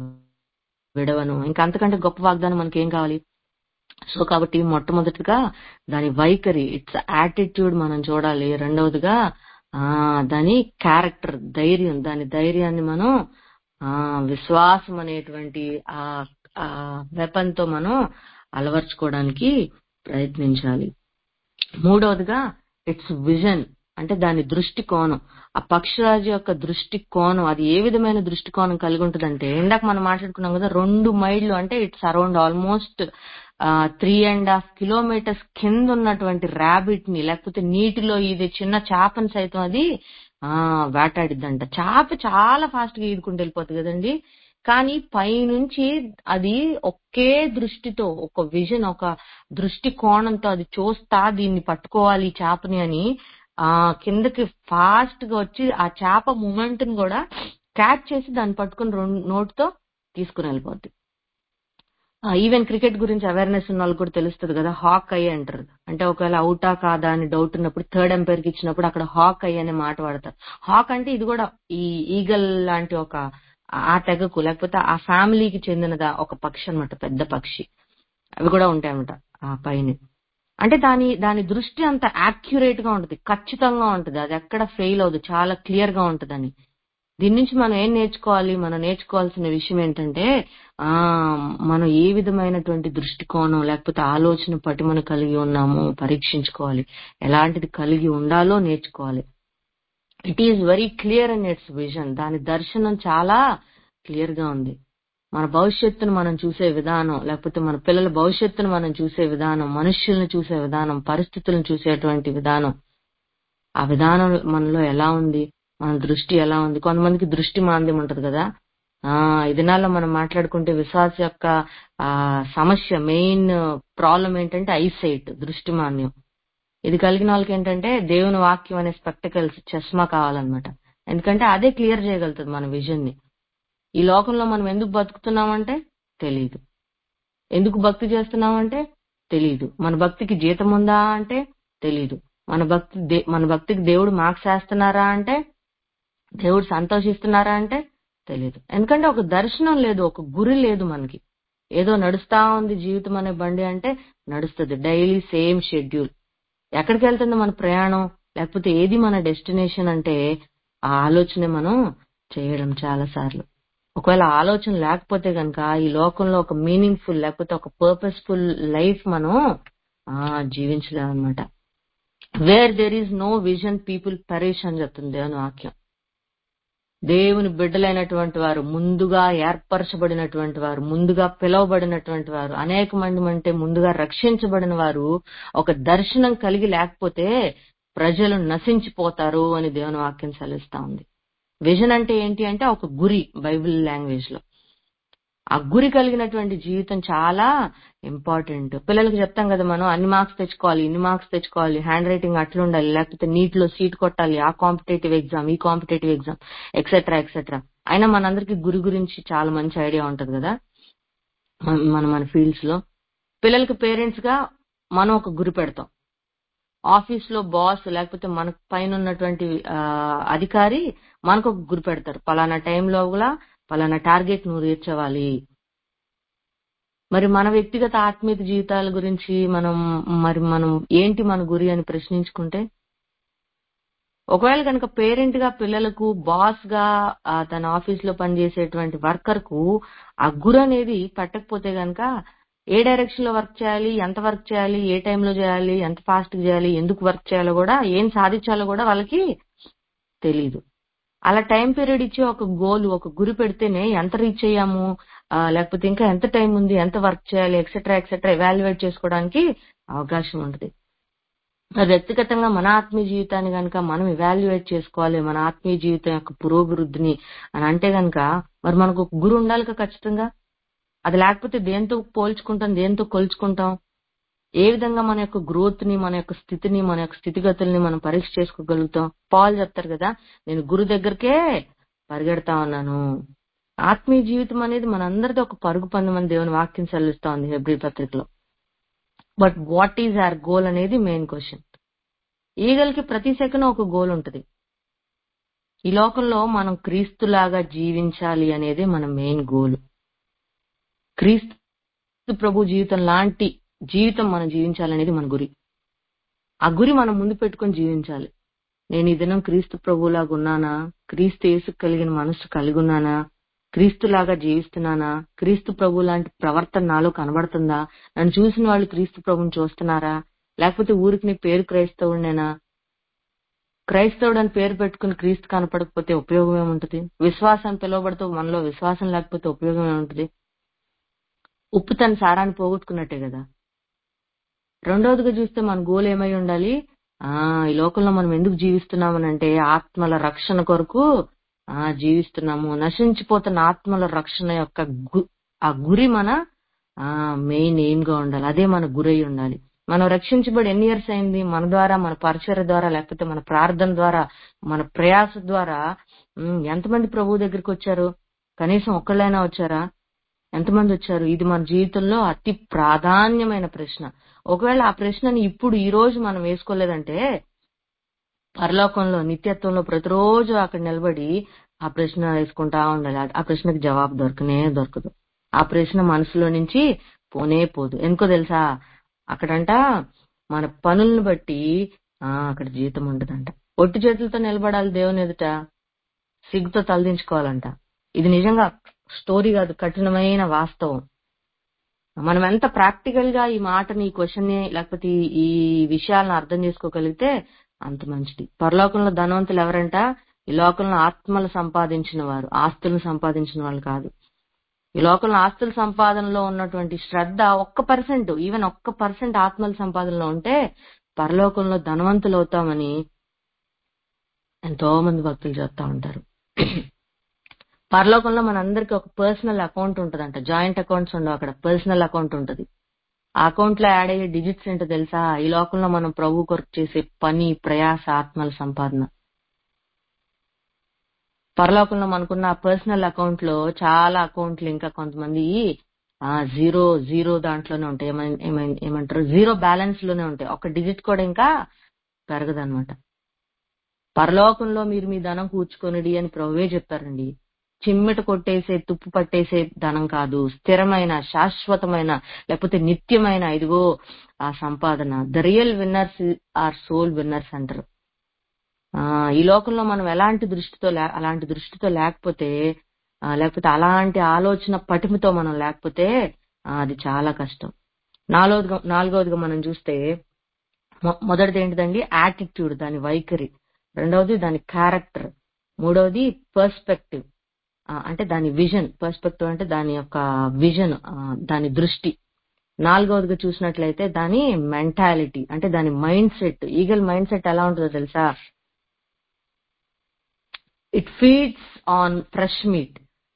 విడవను ఇంకా అంతకంటే గొప్ప వాగ్దానం మనకి ఏం కావాలి సో కాబట్టి మొట్టమొదటిగా దాని వైఖరి ఇట్స్ యాటిట్యూడ్ మనం చూడాలి రెండవదిగా ఆ దాని క్యారెక్టర్ ధైర్యం దాని ధైర్యాన్ని మనం ఆ విశ్వాసం అనేటువంటి ఆ ఆ వెపన్ తో మనం అలవర్చుకోవడానికి ప్రయత్నించాలి మూడవదిగా ఇట్స్ విజన్ అంటే దాని దృష్టి కోణం ఆ పక్షిరాజు యొక్క దృష్టి కోణం అది ఏ విధమైన దృష్టి కోణం కలిగి ఉంటుందంటే ఇందాక మనం మాట్లాడుకున్నాం కదా రెండు మైళ్ళు అంటే it's around almost three and half kilometres కింద ఉన్నటువంటి ర్యాబిట్ ని లేకపోతే నీటిలో ఇది చిన్న చేపని సైతం అది ఆ వేటాడిద్దంట చేప చాలా ఫాస్ట్ గా ఈదుకుంటూ వెళ్ళిపోతుంది కదండి కానీ పైనుంచి అది ఒకే దృష్టితో ఒక విజన్ ఒక దృష్టి కోణంతో అది చూస్తా దీన్ని పట్టుకోవాలి ఈ చేపని అని ఆ కిందకి ఫాస్ట్ గా వచ్చి ఆ చేప మూమెంట్ ని కూడా క్యాచ్ చేసి దాన్ని పట్టుకుని రెండు నోటితో తీసుకుని వెళ్ళిపోద్ది ఈవెన్ క్రికెట్ గురించి అవేర్నెస్ ఉన్న వాళ్ళకి కూడా తెలుస్తుంది కదా హాక్ అయ్యి అంటారు అంటే ఒకవేళ అవుటా కాదా అని డౌట్ ఉన్నప్పుడు థర్డ్ ఎంపైర్ కి ఇచ్చినప్పుడు అక్కడ హాక్ అయ్యి అనే మాట వాడతారు హాక్ అంటే ఇది కూడా ఈ ఈగల్ లాంటి ఒక ఆ తెగకు లేకపోతే ఆ ఫ్యామిలీకి చెందినదా ఒక పక్షి అన్నమాట పెద్ద పక్షి అవి కూడా ఉంటాయన్నమాట ఆ పైన అంటే దాని దాని దృష్టి అంత యాక్యురేట్ గా ఉంటుంది ఖచ్చితంగా ఉంటుంది అది ఎక్కడ ఫెయిల్ అవ్వదు చాలా క్లియర్ గా ఉంటుందని దీని నుంచి మనం ఏం నేర్చుకోవాలి మనం నేర్చుకోవాల్సిన విషయం ఏంటంటే ఆ మనం ఏ విధమైనటువంటి దృష్టికోణం లేకపోతే ఆలోచన పటిమను కలిగి ఉన్నామో పరీక్షించుకోవాలి ఎలాంటిది కలిగి ఉండాలో నేర్చుకోవాలి it is very clear in its vision దాని దర్శనం చాలా క్లియర్ గా ఉంది మన భవిష్యత్తును మనం చూసే విధానం లేకపోతే మన పిల్లల భవిష్యత్తును మనం చూసే విధానం మనుష్యుల్ని చూసే విధానం పరిస్థితులను చూసేటువంటి విధానం ఆ విధానం మనలో ఎలా ఉంది మన దృష్టి ఎలా ఉంది కొంతమందికి దృష్టి మాంద్యం ఉంటది కదా ఆ ఈ దినాల్లో మనం మాట్లాడుకుంటే విశ్వాస యొక్క ఆ సమస్య మెయిన్ ప్రాబ్లం ఏంటంటే ఐసైట్ దృష్టి మాంద్యం ఇది కలిగిన వాళ్ళకి ఏంటంటే దేవుని వాక్యం అనే స్పెక్టకల్స్ చష్మా కావాలన్నమాట ఎందుకంటే అదే క్లియర్ చేయగలుగుతుంది మన విజన్ ని ఈ లోకంలో మనం ఎందుకు బతుకుతున్నామంటే తెలియదు ఎందుకు భక్తి చేస్తున్నామంటే తెలియదు మన భక్తికి జీతం ఉందా అంటే తెలియదు మన భక్తి దే- మన భక్తికి దేవుడు మార్క్స్ వేస్తున్నారా అంటే దేవుడు సంతోషిస్తున్నారా అంటే తెలియదు ఎందుకంటే ఒక దర్శనం లేదు ఒక గురి లేదు మనకి ఏదో నడుస్తా ఉంది జీవితం అనే బండి అంటే నడుస్తుంది డైలీ సేమ్ షెడ్యూల్ ఎక్కడికి వెళ్తుంది మన ప్రయాణం లేకపోతే ఏది మన డెస్టినేషన్ అంటే ఆ ఆలోచనే మనం చేయడం చాలా సార్లు ఒకవేళ ఆలోచన లేకపోతే గనక ఈ లోకంలో ఒక మీనింగ్ఫుల్ లేకపోతే ఒక పర్పస్ఫుల్ లైఫ్ మనం ఆ జీవించలేం అనమాట where there is no vision people perish అని చెప్తుంది దేవుని వాక్యం దేవుని బిడ్డలైనటువంటి వారు ముందుగా ఏర్పరచబడినటువంటి వారు ముందుగా పిలువబడినటువంటి వారు అనేక మంది అంటే ముందుగా రక్షించబడిన వారు ఒక దర్శనం కలిగి లేకపోతే ప్రజలు నశించిపోతారు అని దేవుని వాక్యం సెలవిస్తా ఉంది విజన్ అంటే ఏంటి అంటే ఒక గురి బైబిల్ లాంగ్వేజ్ లో ఆ గురి కలిగినటువంటి జీవితం చాలా ఇంపార్టెంట్ పిల్లలకి చెప్తాం కదా మనం అన్ని మార్క్స్ తెచ్చుకోవాలి ఇన్ని మార్క్స్ తెచ్చుకోవాలి హ్యాండ్ రైటింగ్ అట్లా ఉండాలి లేకపోతే నీట్ లో సీట్ కొట్టాలి ఆ కాంపిటేటివ్ ఎగ్జామ్ ఈ కాంపిటేటివ్ ఎగ్జామ్ ఎక్సెట్రా ఎక్సెట్రా అయినా మనందరికి గురి గురించి చాలా మంచి ఐడియా ఉంటది కదా మన మన మన ఫీల్డ్స్ లో పిల్లలకి పేరెంట్స్ గా మనం ఒక గురి పెడతాం ఆఫీస్ లో బాస్ లేకపోతే మన పైన ఉన్నటువంటి ఆ, అధికారి మనకు ఒక గురి పెడతారు పలానా టైంలో కూడా పలానా టార్గెట్ నువ్వు రీచ్ అవ్వాలి మరి మన వ్యక్తిగత ఆత్మీయ జీవితాల గురించి మనం మరి మనం ఏంటి మన గురి అని ప్రశ్నించుకుంటే ఒకవేళ కనుక పేరెంట్ గా పిల్లలకు బాస్ గా ఆ, తన ఆఫీస్ లో పనిచేసేటువంటి వర్కర్ కు ఆ గురి అనేది పెట్టకపోతే గనక ఏ డైరెక్షన్ లో వర్క్ చేయాలి ఎంత వర్క్ చేయాలి ఏ టైంలో చేయాలి ఎంత ఫాస్ట్ చేయాలి ఎందుకు వర్క్ చేయాలో కూడా ఏం సాధించాలో కూడా వాళ్ళకి తెలియదు అలా టైం పీరియడ్ ఇచ్చి ఒక గోల్ ఒక గురి పెడితేనే ఎంత రీచ్ అయ్యాము ఆ, లేకపోతే ఇంకా ఎంత టైం ఉంది ఎంత వర్క్ చేయాలి ఎక్సెట్రా ఎక్సెట్రా ఎవాల్యుయేట్ చేసుకోవడానికి అవకాశం ఉంటుంది మరి వ్యక్తిగతంగా మన ఆత్మీయ జీవితాన్ని కనుక మనం ఇవాల్యుయేట్ చేసుకోవాలి మన ఆత్మీయ జీవితం యొక్క పురోభివృద్ధిని అని అంటే గనక మరి మనకు ఒక గురి ఉండాలి కదా ఖచ్చితంగా అది లేకపోతే దేంతో పోల్చుకుంటాం దేంతో కొలుచుకుంటాం ఏ విధంగా మన యొక్క గ్రోత్ ని మన యొక్క స్థితిని మన యొక్క స్థితిగతుల్ని మనం పరీక్ష చేసుకోగలుగుతాం పాల్ చెప్తారు కదా నేను గురు దగ్గరకే పరిగెడతా ఉన్నాను ఆత్మీయ జీవితం అనేది మనందరితో ఒక పరుగు పందెమని దేవుని వాక్యం సెలవిస్తా ఉంది హెబ్రి పత్రికలో but what is our goal అనేది మెయిన్ క్వశ్చన్ ఈగలకి ప్రతి సెకండ్ ఒక గోల్ ఉంటది ఈ లోకంలో మనం క్రీస్తులాగా జీవించాలి అనేది మన మెయిన్ గోల్ క్రీస్తు ప్రభు జీవితం లాంటి జీవితం మనం జీవించాలనేది మన గురి ఆ గురి మనం ముందు పెట్టుకొని జీవించాలి నేను ఈ దినం క్రీస్తు ప్రభులాగా ఉన్నానా క్రీస్తు యేసు కలిగిన మనస్సు కలిగి ఉన్నానా క్రీస్తులాగా జీవిస్తున్నానా క్రీస్తు ప్రభు లాంటి ప్రవర్తన నాలో కనబడుతుందా నన్ను చూసిన వాళ్ళు క్రీస్తు ప్రభుని చూస్తున్నారా లేకపోతే ఊరికి నీ పేరు క్రైస్తవుడినేనా క్రైస్తవుడు అని పేరు పెట్టుకుని క్రీస్తు కనపడకపోతే ఉపయోగం ఏముంటది విశ్వాసం పిలువబడుతూ మనలో విశ్వాసం లేకపోతే ఉపయోగం ఏముంటది ఉప్పు తన సారాన్ని పోగొట్టుకున్నట్టే కదా రెండవదిగా చూస్తే మన గోల్ ఏమై ఉండాలి ఆ ఈ లోకంలో మనం ఎందుకు జీవిస్తున్నామనంటే ఆత్మల రక్షణ కొరకు ఆ జీవిస్తున్నాము నశించిపోతున్న ఆత్మల రక్షణ యొక్క గు- ఆ గురి మన ఆ మెయిన్ ఎయిమ్ గా ఉండాలి అదే మన గురై ఉండాలి మనం రక్షించబడి ఎన్ని ఇయర్స్ అయింది మన ద్వారా మన పరిచయ ద్వారా లేకపోతే మన ప్రార్థన ద్వారా మన ప్రయాస ద్వారా ఉమ్, ఎంతమంది ప్రభు దగ్గరికి వచ్చారు కనీసం ఒక్కళ్ళైనా వచ్చారా ఎంతమంది వచ్చారు ఇది మన జీవితంలో అతి ప్రాధాన్యమైన ప్రశ్న ఒకవేళ ఆ ప్రశ్నని ఇప్పుడు ఈ రోజు మనం వేసుకోలేదంటే పరలోకంలో నిత్యత్వంలో ప్రతిరోజు అక్కడ నిలబడి ఆ ప్రశ్న వేసుకుంటా ఉండాలి ఆ- ఆ ప్రశ్నకు జవాబు దొరకనే దొరకదు ఆ ప్రశ్న మనసులో నుంచి పోనే పోదు ఎందుకో తెలుసా అక్కడంట మన పనులను బట్టి ఆ అక్కడ జీతం ఉండదంట ఒట్టి చేతులతో నిలబడాలి దేవుని ఎదుట సిగ్గుతో తలదించుకోవాలంట ఇది నిజంగా స్టోరీ కాదు కఠినమైన వాస్తవం మనం ఎంత ప్రాక్టికల్ గా ఈ మాటని ఈ క్వశ్చన్ ని లేకపోతే ఈ- ఈ విషయాలను అర్థం చేసుకోగలిగితే అంత మంచిది పరలోకంలో ధనవంతులు ఎవరంట ఈ లోకంలో ఆత్మలు సంపాదించిన వారు ఆస్తులను సంపాదించిన వాళ్ళు కాదు ఈ లోకంలో ఆస్తుల సంపాదనలో ఉన్నటువంటి శ్రద్ధ ఒక్క పర్సెంట్ ఈవెన్ ఒక్క పర్సెంట్ ఆత్మల సంపాదనలో ఉంటే పరలోకంలో ధనవంతులు అవుతామని ఎంతో మంది భక్తులు చెప్తా ఉంటారు పరలోకంలో మనందరికి ఒక పర్సనల్ అకౌంట్ ఉంటదంట జాయింట్ అకౌంట్స్ ఉండవు అక్కడ పర్సనల్ అకౌంట్ ఉంటది ఆ అకౌంట్ లో యాడ్ అయ్యే డిజిట్స్ ఏంటో తెలుసా ఈ లోకంలో మనం ప్రభు కొరకు చేసే పని ప్రయాస ఆత్మల సంపాదన పరలోకంలో మనకున్న పర్సనల్ అకౌంట్ లో చాలా అకౌంట్లు ఇంకా కొంతమంది ఆ జీరో జీరో దాంట్లోనే ఉంటాయి ఏమన్- ఏమన్- ఏమంటారు జీరో బ్యాలెన్స్ లోనే ఉంటాయి ఒక డిజిట్ కూడా ఇంకా పెరగదన్నమాట పరలోకంలో మీరు మీ ధనం కూర్చుకొనిడి అని ప్రభువే చెప్పారండి చిమ్మెట కొట్టేసే తుప్పు పట్టేసే ధనం కాదు స్థిరమైన శాశ్వతమైన లేకపోతే నిత్యమైన ఇదిగో ఆ సంపాదన the real winners are soul winners అంటారు ఆ ఈ లోకంలో మనం ఎలాంటి దృష్టితో లే- అలాంటి దృష్టితో లేకపోతే ఆ, లేకపోతే అలాంటి ఆలోచన పటిమతో మనం లేకపోతే ఆ, అది చాలా కష్టం నాలుగోదిగా నాలుగవదిగా మనం చూస్తే మొ- మొదటిది ఏంటిదండి యాటిట్యూడ్ దాని వైఖరి రెండవది దాని క్యారెక్టర్ మూడవది పర్స్పెక్టివ్ అంటే దాని విజన్ పర్స్పెక్టివ్ అంటే దాని యొక్క విజన్ దాని దృష్టి నాలుగవదిగా చూసినట్లయితే దాని మెంటాలిటీ అంటే దాని mind set eagle mind set ఎలా ఉంటుందో తెలుసా it feeds on fresh meat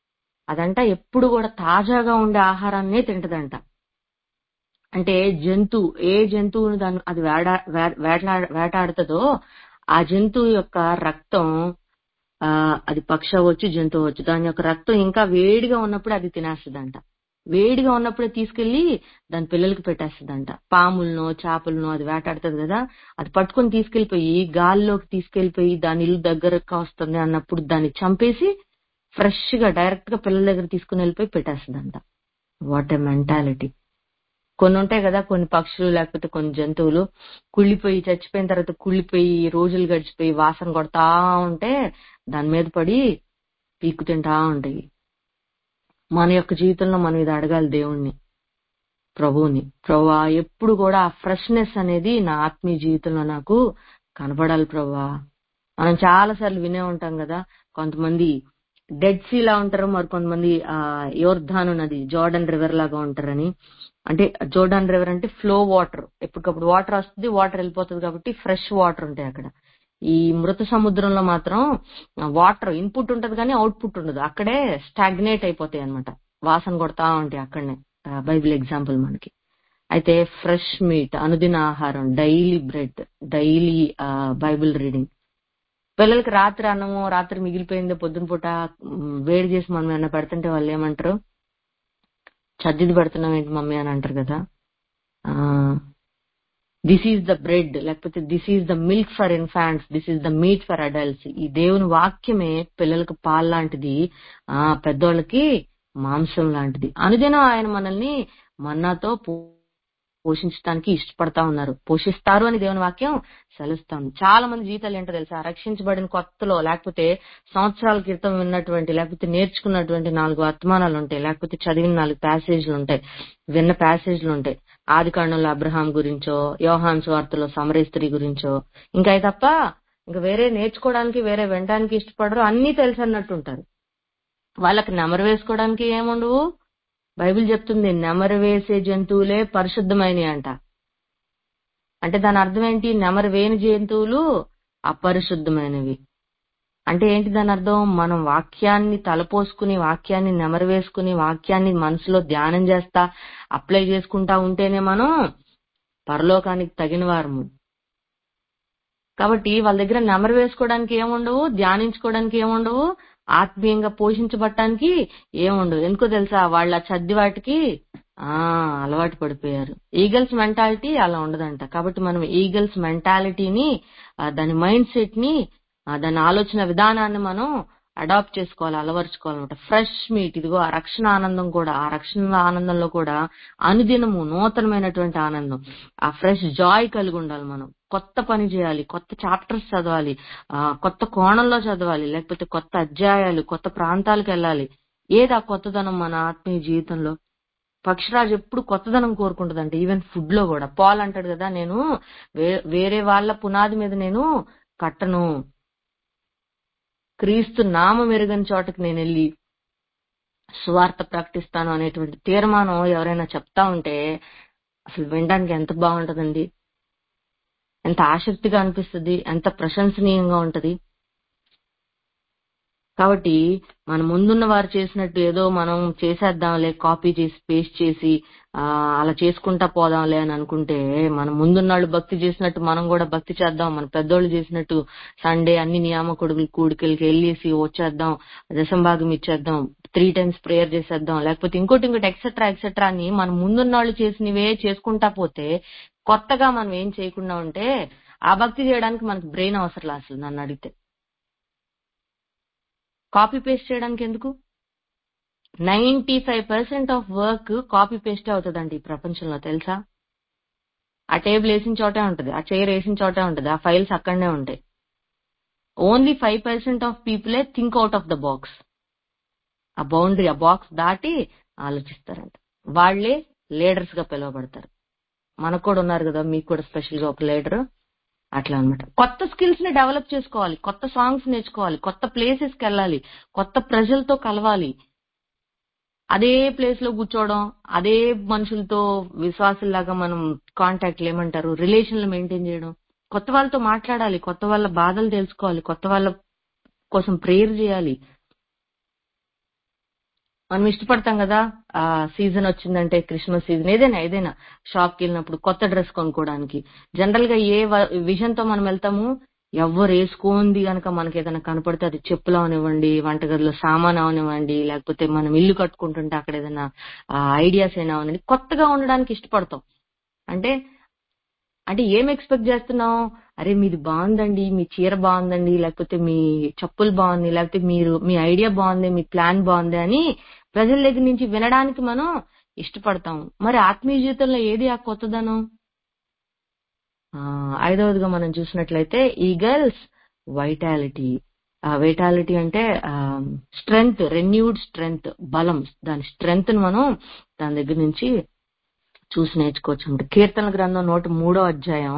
అదంట ఎప్పుడు కూడా తాజాగా ఉండే ఆహారాన్నే తింటదంట అంటే జంతువు ఏ జంతువుని దాన్ని అది వేడా వే- వేటలా వేటాడుతుందో ఆ జంతువు యొక్క రక్తం ఆ అది పక్షి అవ్వచ్చు జంతువు అవ్వచ్చు దాని యొక్క రక్తం ఇంకా వేడిగా ఉన్నప్పుడు అది తినేస్తుందంట వేడిగా ఉన్నప్పుడే తీసుకెళ్లి దాని పిల్లలకి పెట్టేస్తుందంట పాములను చేపలను అది వేటాడుతుంది కదా అది పట్టుకొని తీసుకెళ్లిపోయి గాల్లోకి తీసుకెళ్లిపోయి దాని ఇల్లు దగ్గరకు వస్తుంది అన్నప్పుడు దాన్ని చంపేసి ఫ్రెష్ గా డైరెక్ట్ గా పిల్లల దగ్గర తీసుకుని వెళ్ళిపోయి పెట్టేస్తుందంట వాట్ ఎ మెంటాలిటీ కొన్ని ఉంటాయి కదా కొన్ని పక్షులు లేకపోతే కొన్ని జంతువులు కుళ్ళిపోయి చచ్చిపోయిన తర్వాత కుళ్ళిపోయి రోజులు గడిచిపోయి వాసన కొడతా ఉంటే దాని మీద పడి పీక్కు తింటా ఉంటాయి మన యొక్క జీవితంలో మనం ఇది అడగాలి దేవుణ్ణి ప్రభువుని ప్రభా ఎప్పుడు కూడా ఆ ఫ్రెష్నెస్ అనేది నా ఆత్మీయ జీవితంలో నాకు కనబడాలి ప్రభా మనం చాలా సార్లు వినే ఉంటాం కదా కొంతమంది డెడ్ సీ లా ఉంటారు మరి కొంతమంది ఆ యోర్ధాను నది జోర్డన్ రివర్ లాగా ఉంటారని అంటే జోర్డాన్ రివర్ అంటే ఫ్లో వాటర్ ఎప్పటికప్పుడు వాటర్ వస్తుంది వాటర్ వెళ్ళిపోతుంది కాబట్టి ఫ్రెష్ వాటర్ ఉంటాయి అక్కడ ఈ మృత సముద్రంలో మాత్రం వాటర్ ఇన్పుట్ ఉంటది కానీ అవుట్పుట్ ఉండదు అక్కడే స్టాగ్నేట్ అయిపోతాయి అన్నమాట వాసన కొడతా ఉంటాయి అక్కడనే బైబిల్ ఎగ్జాంపుల్ మనకి అయితే ఫ్రెష్ మీట్ అనుదిన ఆహారం daily bread daily Bible reading పిల్లలకి రాత్రి అన్నము రాత్రి మిగిలిపోయింది పొద్దున పూట మ్, వేడి చేసి మనం ఏమన్నా పెడుతుంటే వాళ్ళు ఏమంటారు చద్దిది పెడుతున్నాం ఏంటి మమ్మీ అని అంటారు కదా దిస్ ఈజ్ ద బ్రెడ్ లేకపోతే this is the milk for infants this is the meat for adults ఈ దేవుని వాక్యమే పిల్లలకు పాలు లాంటిది ఆ పెద్దోళ్ళకి మాంసం లాంటిది అనుదినం ఆయన మనల్ని మన్నాతో పో- పోషించడానికి ఇష్టపడతా ఉన్నారు పోషిస్తారు అని దేవుని వాక్యం సెలవుస్తాను చాలా మంది జీవితాలు ఏంటో తెలుసా రక్షించబడిన కొత్తలో లేకపోతే సంవత్సరాల క్రితం విన్నటువంటి లేకపోతే నేర్చుకున్నటువంటి నాలుగు వర్తమానాలు ఉంటాయి లేకపోతే చదివిన నాలుగు ప్యాసేజ్లు ఉంటాయి విన్న ప్యాసేజ్లు ఉంటాయి ఆది కాండంలో అబ్రహాం గురించో యోహాన్ వార్తలో సమరే స్త్రీ గురించో ఇంకా అయి తప్ప ఇంకా వేరే నేర్చుకోవడానికి వేరే వినడానికి ఇష్టపడరు అన్ని తెలుసు అన్నట్టు ఉంటారు వాళ్ళకి నెమరు వేసుకోవడానికి ఏముండవు బైబిల్ చెప్తుంది నెమరు వేసే జంతువులే పరిశుద్ధమైనవి అంట అంటే దాని అర్థం ఏంటి నెమరు వేని జంతువులు అపరిశుద్ధమైనవి అంటే ఏంటి దాని అర్థం మనం వాక్యాన్ని తలపోసుకుని వాక్యాన్ని నెమరు వేసుకుని వాక్యాన్ని మనసులో ధ్యానం చేస్తా అప్లై చేసుకుంటా ఉంటేనే మనం పరలోకానికి తగిన వారము కాబట్టి వాళ్ళ దగ్గర నెమరు వేసుకోవడానికి ఏముండవు ధ్యానించుకోవడానికి ఏముండవు ఆత్మీయంగా పోషించబడటానికి ఏముండవు ఎందుకో తెలుసా వాళ్ళ చద్ది వాటికి ఆ అలవాటు పడిపోయారు ఈగల్స్ మెంటాలిటీ అలా ఉండదంట కాబట్టి మనం ఈగల్స్ మెంటాలిటీని ఆ, దాని మైండ్ సెట్ ని ఆ, దాని ఆలోచన విధానాన్ని మనం అడాప్ట్ చేసుకోవాలి అలవరుచుకోవాలన్నమాట ఫ్రెష్ మీట్ ఇదిగో ఆ రక్షణ ఆనందం కూడా ఆ రక్షణ ఆనందంలో కూడా అనుదినము నూతనమైనటువంటి ఆనందం ఆ ఫ్రెష్ జాయ్ కలిగి ఉండాలి మనం కొత్త పని చేయాలి కొత్త చాప్టర్స్ చదవాలి ఆ కొత్త కోణంలో చదవాలి లేకపోతే కొత్త అధ్యాయాలు కొత్త ప్రాంతాలకు వెళ్ళాలి ఏది ఆ కొత్తదనం మన ఆత్మీయ జీవితంలో పక్షిరాజు ఎప్పుడు కొత్తదనం కోరుకుంటుందంట ఈవెన్ ఫుడ్ లో కూడా పాల్ అంటాడు కదా నేను వే- వేరే వాళ్ళ పునాది మీద నేను కట్టను క్రీస్తు నామ మెరుగని చోటకి నేను వెళ్ళి సువార్త ప్రకటిస్తాను అనేటువంటి తీర్మానం ఎవరైనా చెప్తా ఉంటే అసలు వినడానికి ఎంత బాగుంటదండి ఎంత ఆసక్తిగా అనిపిస్తుంది ఎంత ప్రశంసనీయంగా ఉంటది కాబట్టి మన ముందున్న వారు చేసినట్టు ఏదో మనం చేసేద్దాంలే కాపీ చేసి పేస్ట్ చేసి ఆ అలా చేసుకుంటా పోదాంలే అని అనుకుంటే మన ముందున్నాళ్ళు భక్తి చేసినట్టు మనం కూడా భక్తి చేద్దాం మన పెద్దోళ్ళు చేసినట్టు సండే అన్ని నియామకుడుగులు కూడికలకి వెళ్ళేసి వచ్చేద్దాం దశంభాగం ఇచ్చేద్దాం త్రీ టైమ్స్ ప్రేయర్ చేసేద్దాం లేకపోతే ఇంకోటి ఇంకోటి ఎక్సెట్రా ఎక్సెట్రా అని మన ముందున్నాళ్ళు చేసినవే చేసుకుంటా పోతే కొత్తగా మనం ఏం చేయకుండా ఉంటే ఆ భక్తి చేయడానికి మనకి బ్రెయిన్ అవసరం అసలు నన్ను అడిగితే కాపీ పేస్ట్ చేయడానికి ఎందుకు ninety five percent of work copy paste అవుతుందండి ఈ ప్రపంచంలో తెలుసా ఆ టేబుల్ వేసిన చోటే ఉంటది ఆ చైర్ వేసిన చోటే ఉంటది ఆ ఫైల్స్ అక్కడనే ఉంటాయి ఓన్లీ ఫైవ్ పర్సెంట్ ఆఫ్ పీపులే think out of the box ఆ బౌండరీ ఆ బాక్స్ దాటి ఆలోచిస్తారంట వాళ్లే లీడర్స్ గా పిలువబడతారు మనకు కూడా ఉన్నారు కదా మీకు కూడా స్పెషల్ గా ఒక లీడర్ అట్లా అన్నమాట కొత్త స్కిల్స్ ని డెవలప్ చేసుకోవాలి కొత్త సాంగ్స్ నేర్చుకోవాలి కొత్త ప్లేసెస్ కి వెళ్ళాలి కొత్త ప్రజలతో కలవాలి అదే ప్లేస్ లో కూర్చోవడం అదే మనుషులతో విశ్వాసుల్లాగా మనం కాంటాక్ట్ ఏమంటారు రిలేషన్లు మెయింటైన్ చేయడం కొత్త వాళ్ళతో మాట్లాడాలి కొత్త వాళ్ళ బాధలు తెలుసుకోవాలి కొత్త వాళ్ళ కోసం ప్రేయర్ చేయాలి మనం ఇష్టపడతాం కదా ఆ సీజన్ వచ్చిందంటే క్రిస్మస్ సీజన్ ఏదైనా ఏదైనా షాప్ కి వెళ్ళినప్పుడు కొత్త డ్రెస్ కొనుక్కోవడానికి జనరల్ గా ఏ విజన్ తో మనం వెళ్తాము ఎవరు వేసుకోంది గనక మనకి ఏదైనా కనపడితే అది చెప్పులు అవనివ్వండి వంటగదిలో సామాన్ అవనివ్వండి లేకపోతే మనం ఇల్లు కట్టుకుంటుంటే అక్కడ ఏదైనా ఐడియాస్ అయినా అవనివ్వండి కొత్తగా ఉండడానికి ఇష్టపడతాం అంటే అంటే ఏం ఎక్స్పెక్ట్ చేస్తున్నాం అరే మీది బాగుందండి మీ చీర బాగుందండి లేకపోతే మీ చెప్పులు బాగుంది లేకపోతే మీరు మీ ఐడియా బాగుంది మీ ప్లాన్ బాగుంది అని ప్రజల దగ్గర నుంచి వినడానికి మనం ఇష్టపడతాం మరి ఆత్మీయ జీవితంలో ఏది ఆ కొత్తదనం ఆ, ఐదవదిగా మనం చూసినట్లయితే ఈ గర్ల్స్ వైటాలిటీ వైటాలిటీ అంటే స్ట్రెంగ్త్ రెన్యూడ్ స్ట్రెంగ్త్ బలం దాని స్ట్రెంగ్త్ ని మనం దాని దగ్గర నుంచి చూసి నేర్చుకోవచ్చు అంటే కీర్తన గ్రంథం నూట మూడో అధ్యాయం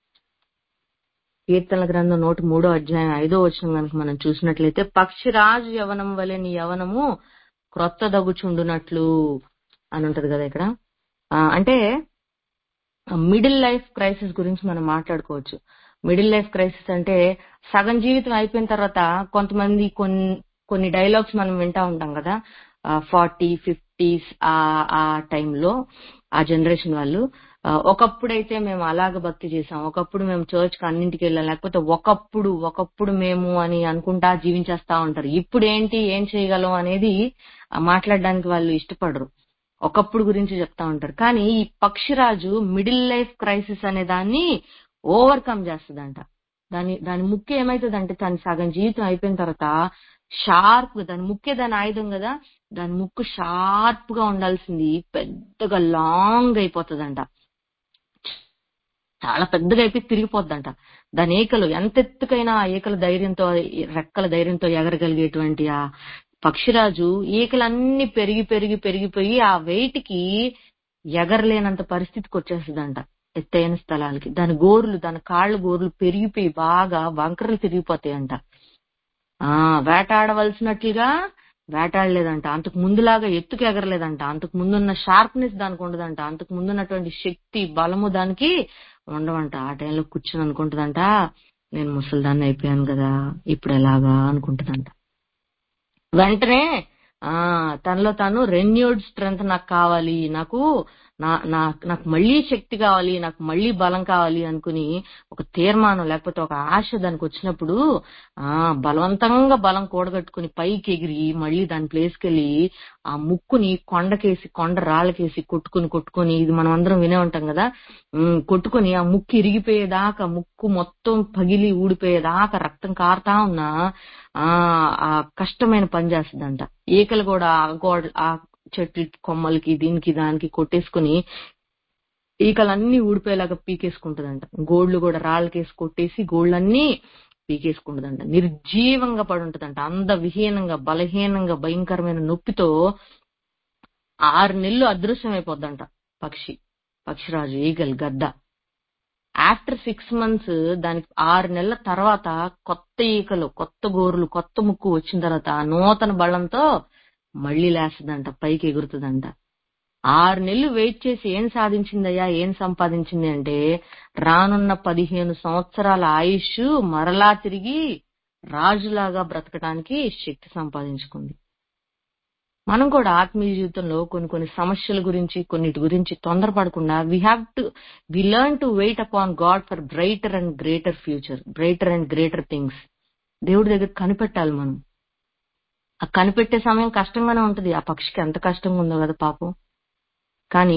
కీర్తన గ్రంథం నూట మూడో అధ్యాయం ఐదో వచనం కనుక మనం చూసినట్లయితే పక్షిరాజు యవనం వలె నీ యవనము క్రొత్త దగుచుండునట్లు అని ఉంటది కదా ఇక్కడ ఆ, అంటే మిడిల్ లైఫ్ క్రైసిస్ గురించి మనం మాట్లాడుకోవచ్చు మిడిల్ లైఫ్ క్రైసిస్ అంటే సగం జీవితం అయిపోయిన తర్వాత కొంతమంది కొన్ని కొన్ని డైలాగ్స్ మనం వింటా ఉంటాం కదా ఫార్టీ ఫిఫ్టీస్ ఆ ఆ టైంలో ఆ జనరేషన్ వాళ్ళు ఆ, ఒకప్పుడైతే మేము అలాగ భక్తి చేసాం ఒకప్పుడు మేము చర్చ్ కి అన్నింటికి వెళ్ళాం లేకపోతే ఒకప్పుడు ఒకప్పుడు మేము అని అనుకుంటా జీవించేస్తా ఉంటారు ఇప్పుడు ఏంటి ఏం చేయగలం అనేది ఆ, మాట్లాడడానికి వాళ్ళు ఇష్టపడరు ఒకప్పుడు గురించి చెప్తా ఉంటారు కానీ ఈ పక్షిరాజు మిడిల్ లైఫ్ క్రైసిస్ అనే దాన్ని ఓవర్కమ్ చేస్తుందంట దాని దాని ముఖ్య ఏమైతుందంటే తన సగం జీవితం అయిపోయిన తర్వాత షార్ప్ దాని ముఖ్య దాని ఆయుధం కదా దాని ముక్కు షార్ప్ గా ఉండాల్సింది పెద్దగా లాంగ్ అయిపోతుందంట చాలా పెద్దగా అయిపోయి తిరిగిపోద్దంట దాని ఏకలు ఎంత ఎత్తుకైనా ఆ ఏకల ధైర్యంతో రెక్కల ధైర్యంతో ఎగరగలిగేటువంటి ఆ పక్షిరాజు ఈకలన్నీ పెరిగి పెరిగి పెరిగిపోయి ఆ వెయిట్ కి ఎగరలేనంత పరిస్థితికి వచ్చేస్తుందంట ఎత్తైన స్థలాలకి దాని గోర్లు దాని కాళ్ళ గోర్లు పెరిగిపోయి బాగా వంకరలు తిరిగిపోతాయంట ఆ వేటాడవలసినట్లుగా వేటాడలేదంట అంతకు ముందులాగా ఎత్తుకు ఎగరలేదంట అంతకు ముందున్న షార్ప్నెస్ దానికి ఉండదంట అంతకు ముందున్నటువంటి శక్తి బలము దానికి ఉండవంట ఆ టైంలో కూర్చుని అనుకుంటుందంట నేను ముసలిదాన్ని అయిపోయాను కదా ఇప్పుడు ఎలాగా అనుకుంటుందంట వెంటనే ఆ తనలో తాను రెన్యూడ్ స్ట్రెంగ్త్ నాకు కావాలి నాకు నా నా- నాకు మళ్ళీ శక్తి కావాలి నాకు మళ్ళీ బలం కావాలి అనుకుని ఒక తీర్మానం లేకపోతే ఒక ఆశ దానికి వచ్చినప్పుడు ఆ బలవంతంగా బలం కూడగట్టుకుని పైకి ఎగిరి మళ్ళీ దాని ప్లేస్ కి వెళ్ళి ఆ ముక్కుని కొండకేసి కొండ రాళ్ళకేసి కొట్టుకుని కొట్టుకొని ఇది మనం అందరం వినే ఉంటాం కదా ఉమ్, కొట్టుకొని ఆ ముక్కు ఇరిగిపోయేదాకా ముక్కు మొత్తం పగిలి ఊడిపోయేదాకా రక్తం కారుతా ఉన్నా ఆ ఆ కష్టమైన పని చేస్తుందంట ఈకలు కూడా ఆ గోడ ఆ చెట్ల కొమ్మలకి దీనికి దానికి కొట్టేసుకుని ఈకలన్నీ ఊడిపోయేలాగా పీకేసుకుంటదంట గోళ్లు కూడా రాళ్ళకేసి కొట్టేసి గోళ్ళన్నీ పీకేసుకుంటదంట నిర్జీవంగా పడి ఉంటదంట అంద విహీనంగా బలహీనంగా భయంకరమైన నొప్పితో ఆరు నెలలు అదృశ్యమైపోద్దంట పక్షి పక్షిరాజు ఈగల్ గద్ద ఆఫ్టర్ సిక్స్ మంత్స్ దానికి ఆరు నెలల తర్వాత కొత్త ఈకలు కొత్త గోర్లు కొత్త ముక్కు వచ్చిన తర్వాత ఆ నూతన బలంతో మళ్ళీ లేస్తదంట పైకి ఎగురుతుందంట ఆరు నెలలు వెయిట్ చేసి ఏం సాధించిందయ్యా ఏం సంపాదించింది అంటే రానున్న పదిహేను సంవత్సరాల ఆయుష్ మరలా తిరిగి రాజులాగా బ్రతకడానికి శక్తి సంపాదించుకుంది మనం కూడా ఆత్మీయ జీవితంలో కొన్ని కొన్ని సమస్యల గురించి కొన్నిటి గురించి తొందరపడకుండా we have to we learn to wait upon God for brighter and greater future brighter and greater things దేవుడి దగ్గర కనిపెట్టాలి మనం ఆ కనిపెట్టే సమయం కష్టంగానే ఉంటది ఆ పక్షికి ఎంత కష్టంగా ఉందో కదా పాపం కానీ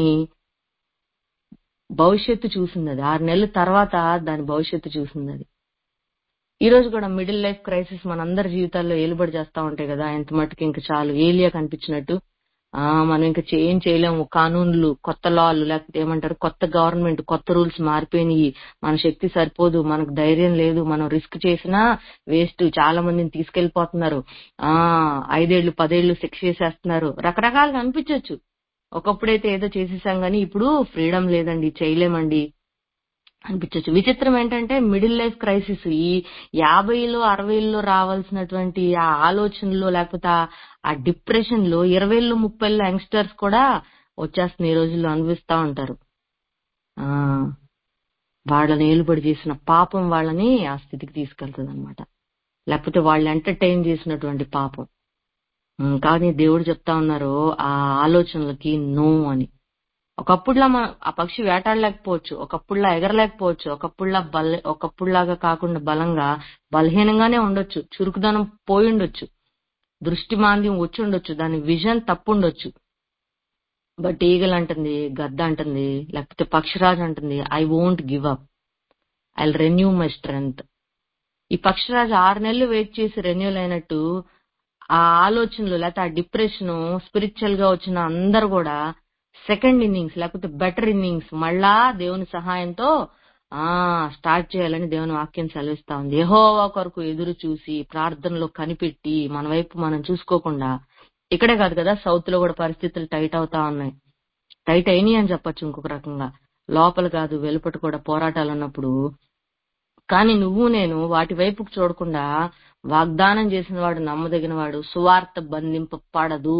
భవిష్యత్తు చూసింది అది ఆరు నెలల తర్వాత దాని భవిష్యత్తు చూసింది అది ఈ రోజు కూడా మిడిల్ లైఫ్ క్రైసిస్ మనందరి జీవితాల్లో ఏలుబడి చేస్తా ఉంటాయి కదా ఎంత మటుకు ఇంకా చాలు ఏలియా కనిపించినట్టు ఆ మనం ఇంకా చే- ఏం చేయలేము కానూన్లు కొత్త లాలు లేకపోతే ఏమంటారు కొత్త గవర్నమెంట్ కొత్త రూల్స్ మారిపోయినాయి మన శక్తి సరిపోదు మనకు ధైర్యం లేదు మనం రిస్క్ చేసినా వేస్ట్ చాలా మందిని తీసుకెళ్లిపోతున్నారు ఆ ఐదేళ్లు పదేళ్లు శిక్ష చేసేస్తున్నారు రకరకాలుగా అనిపించవచ్చు ఒకప్పుడైతే ఏదో చేసేసాం గానీ ఇప్పుడు ఫ్రీడమ్ లేదండి చేయలేమండి అనిపించవచ్చు విచిత్రం ఏంటంటే మిడిల్ లైఫ్ క్రైసిస్ ఈ యాభైలో అరవైలో రావాల్సినటువంటి ఆ ఆలోచనలు లేకపోతే ఆ- ఆ డిప్రెషన్ లో ఇరవైలో ముప్పైలో యంగ్స్టర్స్ కూడా వచ్చేస్తున్న ఈ రోజుల్లో అనుభవిస్తా ఉంటారు ఆ వాళ్ళని ఏలుబడి చేసిన పాపం వాళ్ళని ఆ స్థితికి తీసుకెళ్తుంది అనమాట లేకపోతే వాళ్ళు ఎంటర్టైన్ చేసినటువంటి పాపం ఉమ్, కానీ దేవుడు చెప్తా ఉన్నారు ఆ ఆలోచనలకి నో అని ఒకప్పుడులా మనం ఆ పక్షి వేటాడలేకపోవచ్చు ఒకప్పుడులా ఎగరలేకపోవచ్చు ఒకప్పుడులా బల ఒకప్పుడులాగా కాకుండా బలంగా బలహీనంగానే ఉండొచ్చు చురుకుదనం పోయి ఉండొచ్చు దృష్టి మాంద్యం వచ్చి ఉండొచ్చు దాని విజన్ తప్పు ఉండొచ్చు బట్ ఈగల్ అంటుంది గద్ద అంటుంది లేకపోతే పక్షిరాజు అంటుంది I won't give up I renew my strength ఈ పక్షిరాజు ఆరు నెలలు వెయిట్ చేసి రెన్యూల్ అయినట్టు ఆ ఆలోచనలు లేకపోతే ఆ డిప్రెషన్ స్పిరిచువల్ గా వచ్చిన అందరు కూడా సెకండ్ ఇన్నింగ్స్ లేకపోతే బెటర్ ఇన్నింగ్స్ మళ్ళా దేవుని సహాయంతో ఆ స్టార్ట్ చేయాలని దేవుని వాక్యం సెలవిస్తా ఉంది యెహోవా కొరకు ఎదురు చూసి ప్రార్థనలో కనిపెట్టి మన వైపు మనం చూసుకోకుండా ఇక్కడే కాదు కదా సౌత్ లో కూడా పరిస్థితులు టైట్ అవుతా ఉన్నాయి టైట్ అయినాయి అని చెప్పొచ్చు ఇంకొక రకంగా లోపల కాదు వెలుపట కూడా పోరాటాలు ఉన్నప్పుడు కానీ నువ్వు నేను వాటి వైపుకు చూడకుండా వాగ్దానం చేసిన వాడు నమ్మదగిన వాడు సువార్త బంధింపబడదు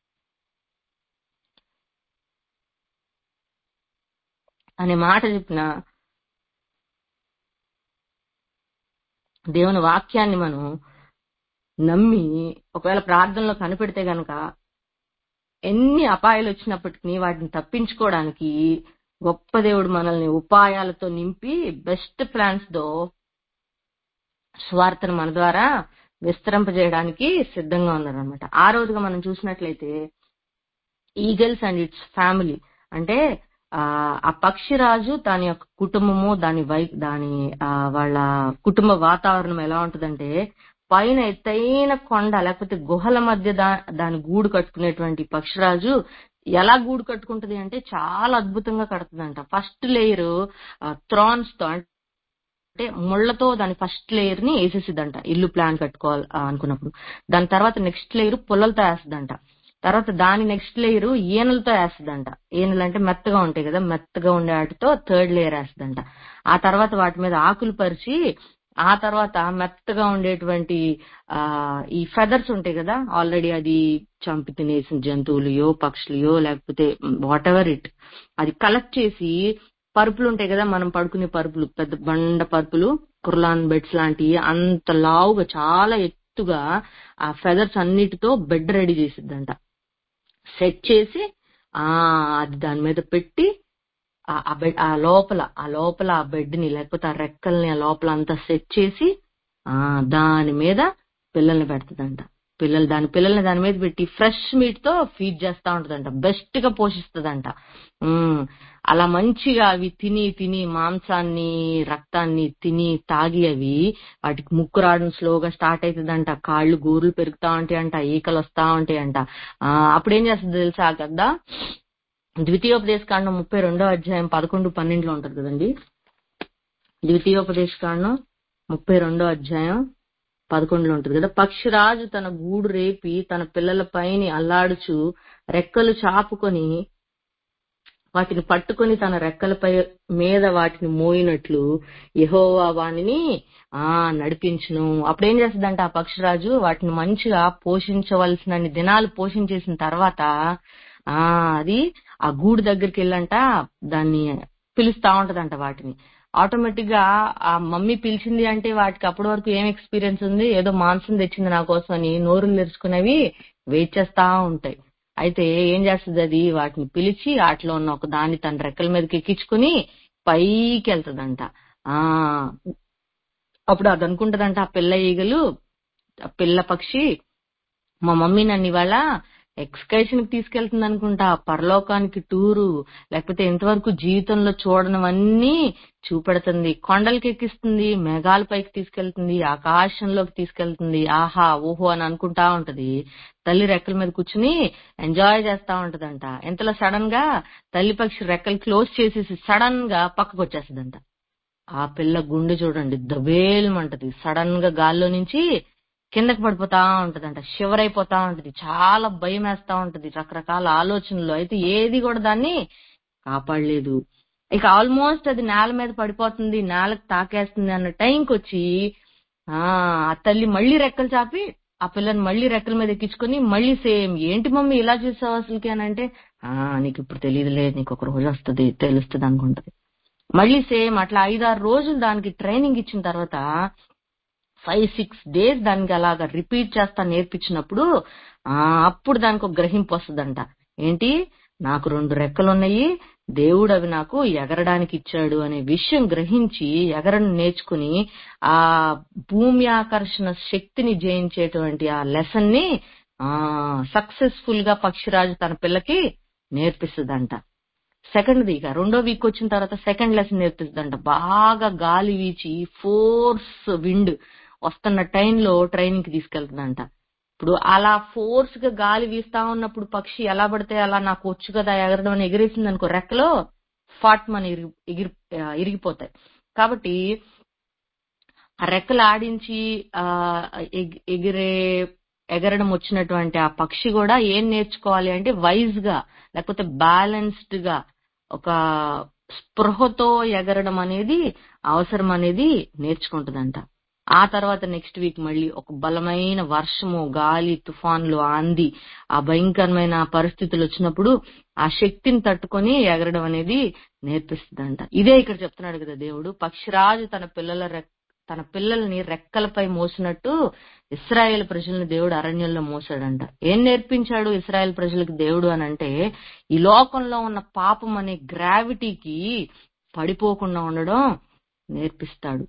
అనే మాట చెప్పిన దేవుని వాక్యాన్ని మనం నమ్మి ఒకవేళ ప్రార్థనలో కనిపెడితే గనక ఎన్ని అపాయాలు వచ్చినప్పటికీ వాటిని తప్పించుకోవడానికి గొప్ప దేవుడు మనల్ని ఉపాయాలతో నింపి బెస్ట్ ప్లాన్స్ తో స్వార్థను మన ద్వారా విస్తరింపజేయడానికి సిద్ధంగా ఉన్నారనమాట ఆ రోజుగా మనం చూసినట్లయితే ఈగల్స్ అండ్ ఇట్స్ ఫ్యామిలీ అంటే ఆ ఆ పక్షిరాజు దాని యొక్క కుటుంబము దాని వై దాని ఆ, వాళ్ళ కుటుంబ వాతావరణం ఎలా ఉంటుందంటే పైన ఎత్తైన కొండ లేకపోతే గుహల మధ్య దా దాని గూడు కట్టుకునేటువంటి పక్షిరాజు ఎలా గూడు కట్టుకుంటది అంటే చాలా అద్భుతంగా కడుతుందంట ఫస్ట్ లేయర్ థ్రాన్స్ తో అంటే ముళ్లతో దాని ఫస్ట్ లేయర్ ని వేసేసిద్దంట ఇల్లు ప్లాన్ కట్టుకోవాలి ఆ, అనుకున్నప్పుడు దాని తర్వాత నెక్స్ట్ లేయర్ పుల్లలతో వేస్తుందంట తర్వాత దాని నెక్స్ట్ లేయర్ ఈనలతో వేస్తుందంట ఈనలు అంటే మెత్తగా ఉంటాయి కదా మెత్తగా ఉండే వాటితో థర్డ్ లేయర్ వేస్తుందంట ఆ తర్వాత వాటి మీద ఆకులు పరిచి ఆ తర్వాత మెత్తగా ఉండేటువంటి ఆ ఈ ఫెదర్స్ ఉంటాయి కదా ఆల్రెడీ అది చంపి తినేసిన జంతువులయో పక్షులయో లేకపోతే వాట్ ఎవర్ ఇట్ అది కలెక్ట్ చేసి పరుపులు ఉంటాయి కదా మనం పడుకునే పరుపులు పెద్ద బండ పరుపులు కుర్లాన్ బెడ్స్ లాంటివి అంత లావుగా చాలా ఎత్తుగా ఆ ఫెదర్స్ అన్నిటితో బెడ్ రెడీ చేసిద్దంట సెట్ చేసి ఆ అది దాని మీద పెట్టి ఆ ఆ బెడ్ ఆ లోపల ఆ లోపల ఆ బెడ్ ని లేకపోతే ఆ రెక్కల్ని ఆ లోపల అంతా సెట్ చేసి ఆ దాని మీద పిల్లల్ని పెడుతుందంట పిల్లలు దాని పిల్లల్ని దాని మీద పెట్టి ఫ్రెష్ మీట్ తో ఫీడ్ చేస్తా ఉంటదంట బెస్ట్ గా పోషిస్తదంట ఉమ్, అలా మంచిగా అవి తిని తిని మాంసాన్ని రక్తాన్ని తిని తాగి అవి వాటికి ముక్కు రావడం స్లోగా స్టార్ట్ అవుతుందంట కాళ్ళు గూర్లు పెరుగుతా ఉంటాయంట ఈకలు వస్తా ఉంటాయంట ఆ అప్పుడు ఏం చేస్తుంది తెలుసా కదా ద్వితీయోపదేశ కాండం ముప్పై రెండో అధ్యాయం పదకొండు పన్నెండులో ఉంటది కదండి ద్వితీయోపదేశ కాండం ముప్పై రెండో అధ్యాయం పదకొండులో ఉంటుంది కదా పక్షిరాజు తన గూడు రేపి తన పిల్లల పైని అల్లాడుచు రెక్కలు చాపుకొని వాటిని పట్టుకొని తన రెక్కలపై మీద వాటిని మోయినట్లు యెహోవా వానిని ఆ నడిపించును అప్పుడేం చేస్తుందంట ఆ పక్షిరాజు వాటిని మంచిగా పోషించవలసినన్ని దినాలు పోషించేసిన తర్వాత ఆ అది ఆ గూడు దగ్గరికి వెళ్ళంట దాన్ని పిలుస్తా ఉంటదంట వాటిని ఆటోమేటిక్ గా ఆ మమ్మీ పిలిచింది అంటే వాటికి అప్పటి వరకు ఏం ఎక్స్పీరియన్స్ ఉంది ఏదో మాంసం తెచ్చింది నా కోసం అని నోరులు తెరుచుకునేవి వెయిట్ చేస్తా ఉంటాయి అయితే ఏం చేస్తుంది అది వాటిని పిలిచి వాటిలో ఉన్న ఒక దాన్ని తన రెక్కల మీదకి ఎక్కించుకుని పైకి వెళ్తదంట ఆ అప్పుడు అది అనుకుంటదంట ఆ పిల్ల ఈగలు ఆ పిల్ల పక్షి మా మమ్మీ నన్ను ఇవాళ ఎక్స్కర్షన్ కి తీసుకెళ్తుంది అనుకుంటా పరలోకానికి టూరు లేకపోతే ఇంతవరకు జీవితంలో చూడనివన్నీ చూపెడుతుంది కొండలకి ఎక్కిస్తుంది మేఘాల పైకి తీసుకెళ్తుంది ఆకాశంలోకి తీసుకెళ్తుంది ఆహా ఓహో అని అనుకుంటా ఉంటది తల్లి రెక్కల మీద కూర్చుని ఎంజాయ్ చేస్తా ఉంటదంట ఇంతలో సడన్ గా తల్లి పక్షి రెక్కలు క్లోజ్ చేసేసి సడన్ గా పక్కకు వచ్చేస్తుందంట ఆ పిల్ల గుండె చూడండి దబేల్మంటది సడన్ గా గాల్లో నుంచి కిందకి పడిపోతా ఉంటదంట షివర్ అయిపోతా ఉంటది చాలా భయం వేస్తా ఉంటది రకరకాల ఆలోచనలు అయితే ఏది కూడా దాన్ని కాపాడలేదు ఇక ఆల్మోస్ట్ అది నేల మీద పడిపోతుంది నేలకు తాకేస్తుంది అన్న టైంకి వచ్చి ఆ ఆ తల్లి మళ్ళీ రెక్కలు చాపి ఆ పిల్లని మళ్ళీ రెక్కల మీద ఎక్కించుకొని మళ్ళీ సేమ్ ఏంటి మమ్మీ ఇలా చేసావు అసలుకి అని అంటే ఆ నీకు ఇప్పుడు తెలియదులే నీకు ఒక రోజు వస్తుంది తెలుస్తుంది అనుకుంటది మళ్ళీ సేమ్ అట్లా ఐదారు రోజులు దానికి ట్రైనింగ్ ఇచ్చిన తర్వాత ఫైవ్ సిక్స్ డేస్ దానికి అలాగా రిపీట్ చేస్తా నేర్పించినప్పుడు ఆ అప్పుడు దానికి ఒక గ్రహింపు వస్తుందంట ఏంటి నాకు రెండు రెక్కలు ఉన్నాయి దేవుడు అవి నాకు ఎగరడానికి ఇచ్చాడు అనే విషయం గ్రహించి ఎగరను నేర్చుకుని ఆ భూమి ఆకర్షణ శక్తిని జయించేటువంటి ఆ లెసన్ ని ఆ సక్సెస్ఫుల్ గా పక్షిరాజు తన పిల్లకి నేర్పిస్తుందంట సెకండ్ ఇక రెండో వీక్ వచ్చిన తర్వాత సెకండ్ లెసన్ నేర్పిస్తుందంట బాగా గాలి వీచి ఫోర్స్ విండ్ వస్తున్న టైంలో ట్రైనింగ్ కి తీసుకెళ్తుందంట ఇప్పుడు అలా ఫోర్స్ గా గాలి వీస్తా ఉన్నప్పుడు పక్షి ఎలా పడితే అలా నాకు వచ్చు కదా ఎగరడం అని ఎగిరేసింది అనుకో రెక్కలో ఫాట్ మన ఎగిరి ఆ, ఇరిగిపోతాయి కాబట్టి ఆ రెక్కలు ఆడించి ఆ ఎగ్- ఎగిరే ఎగరడం వచ్చినటువంటి ఆ పక్షి కూడా ఏం నేర్చుకోవాలి అంటే వైజ్ గా లేకపోతే బ్యాలెన్స్డ్ గా ఒక స్పృహతో ఎగరడం అనేది అవసరం అనేది నేర్చుకుంటుందంట ఆ తర్వాత నెక్స్ట్ వీక్ మళ్ళీ ఒక బలమైన వర్షము గాలి తుఫాన్లు ఆంది ఆ భయంకరమైన పరిస్థితులు వచ్చినప్పుడు ఆ శక్తిని తట్టుకొని ఎగరడం అనేది నేర్పిస్తుందంట ఇదే ఇక్కడ చెప్తున్నాడు కదా దేవుడు పక్షిరాజు తన పిల్లల రెక్- తన పిల్లల్ని రెక్కలపై మోసినట్టు ఇస్రాయేల్ ప్రజల్ని దేవుడు అరణ్యంలో మోసాడంట ఏం నేర్పించాడు ఇస్రాయేల్ ప్రజలకు దేవుడు అని అంటే ఈ లోకంలో ఉన్న పాపం అనే గ్రావిటీకి పడిపోకుండా ఉండడం నేర్పిస్తాడు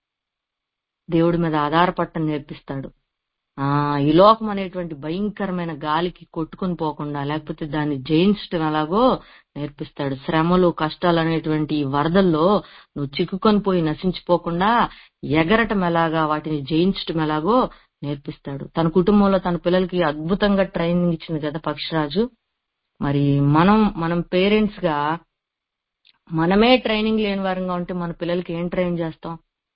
దేవుడి మీద ఆధారపడటం నేర్పిస్తాడు ఆ ఈ లోకం అనేటువంటి భయంకరమైన గాలికి కొట్టుకుని పోకుండా లేకపోతే దాన్ని జయించడం ఎలాగో నేర్పిస్తాడు శ్రమలు కష్టాలు అనేటువంటి ఈ వరదల్లో నువ్వు చిక్కుకొని పోయి నశించిపోకుండా ఎగరటం ఎలాగా వాటిని జయించటం ఎలాగో నేర్పిస్తాడు తన కుటుంబంలో తన పిల్లలకి అద్భుతంగా ట్రైనింగ్ ఇచ్చింది కదా పక్షిరాజు మరి మనం మనం పేరెంట్స్ గా మనమే ట్రైనింగ్ లేని వారంగా ఉంటే మన పిల్లలకి ఏం ట్రైన్ చేస్తాం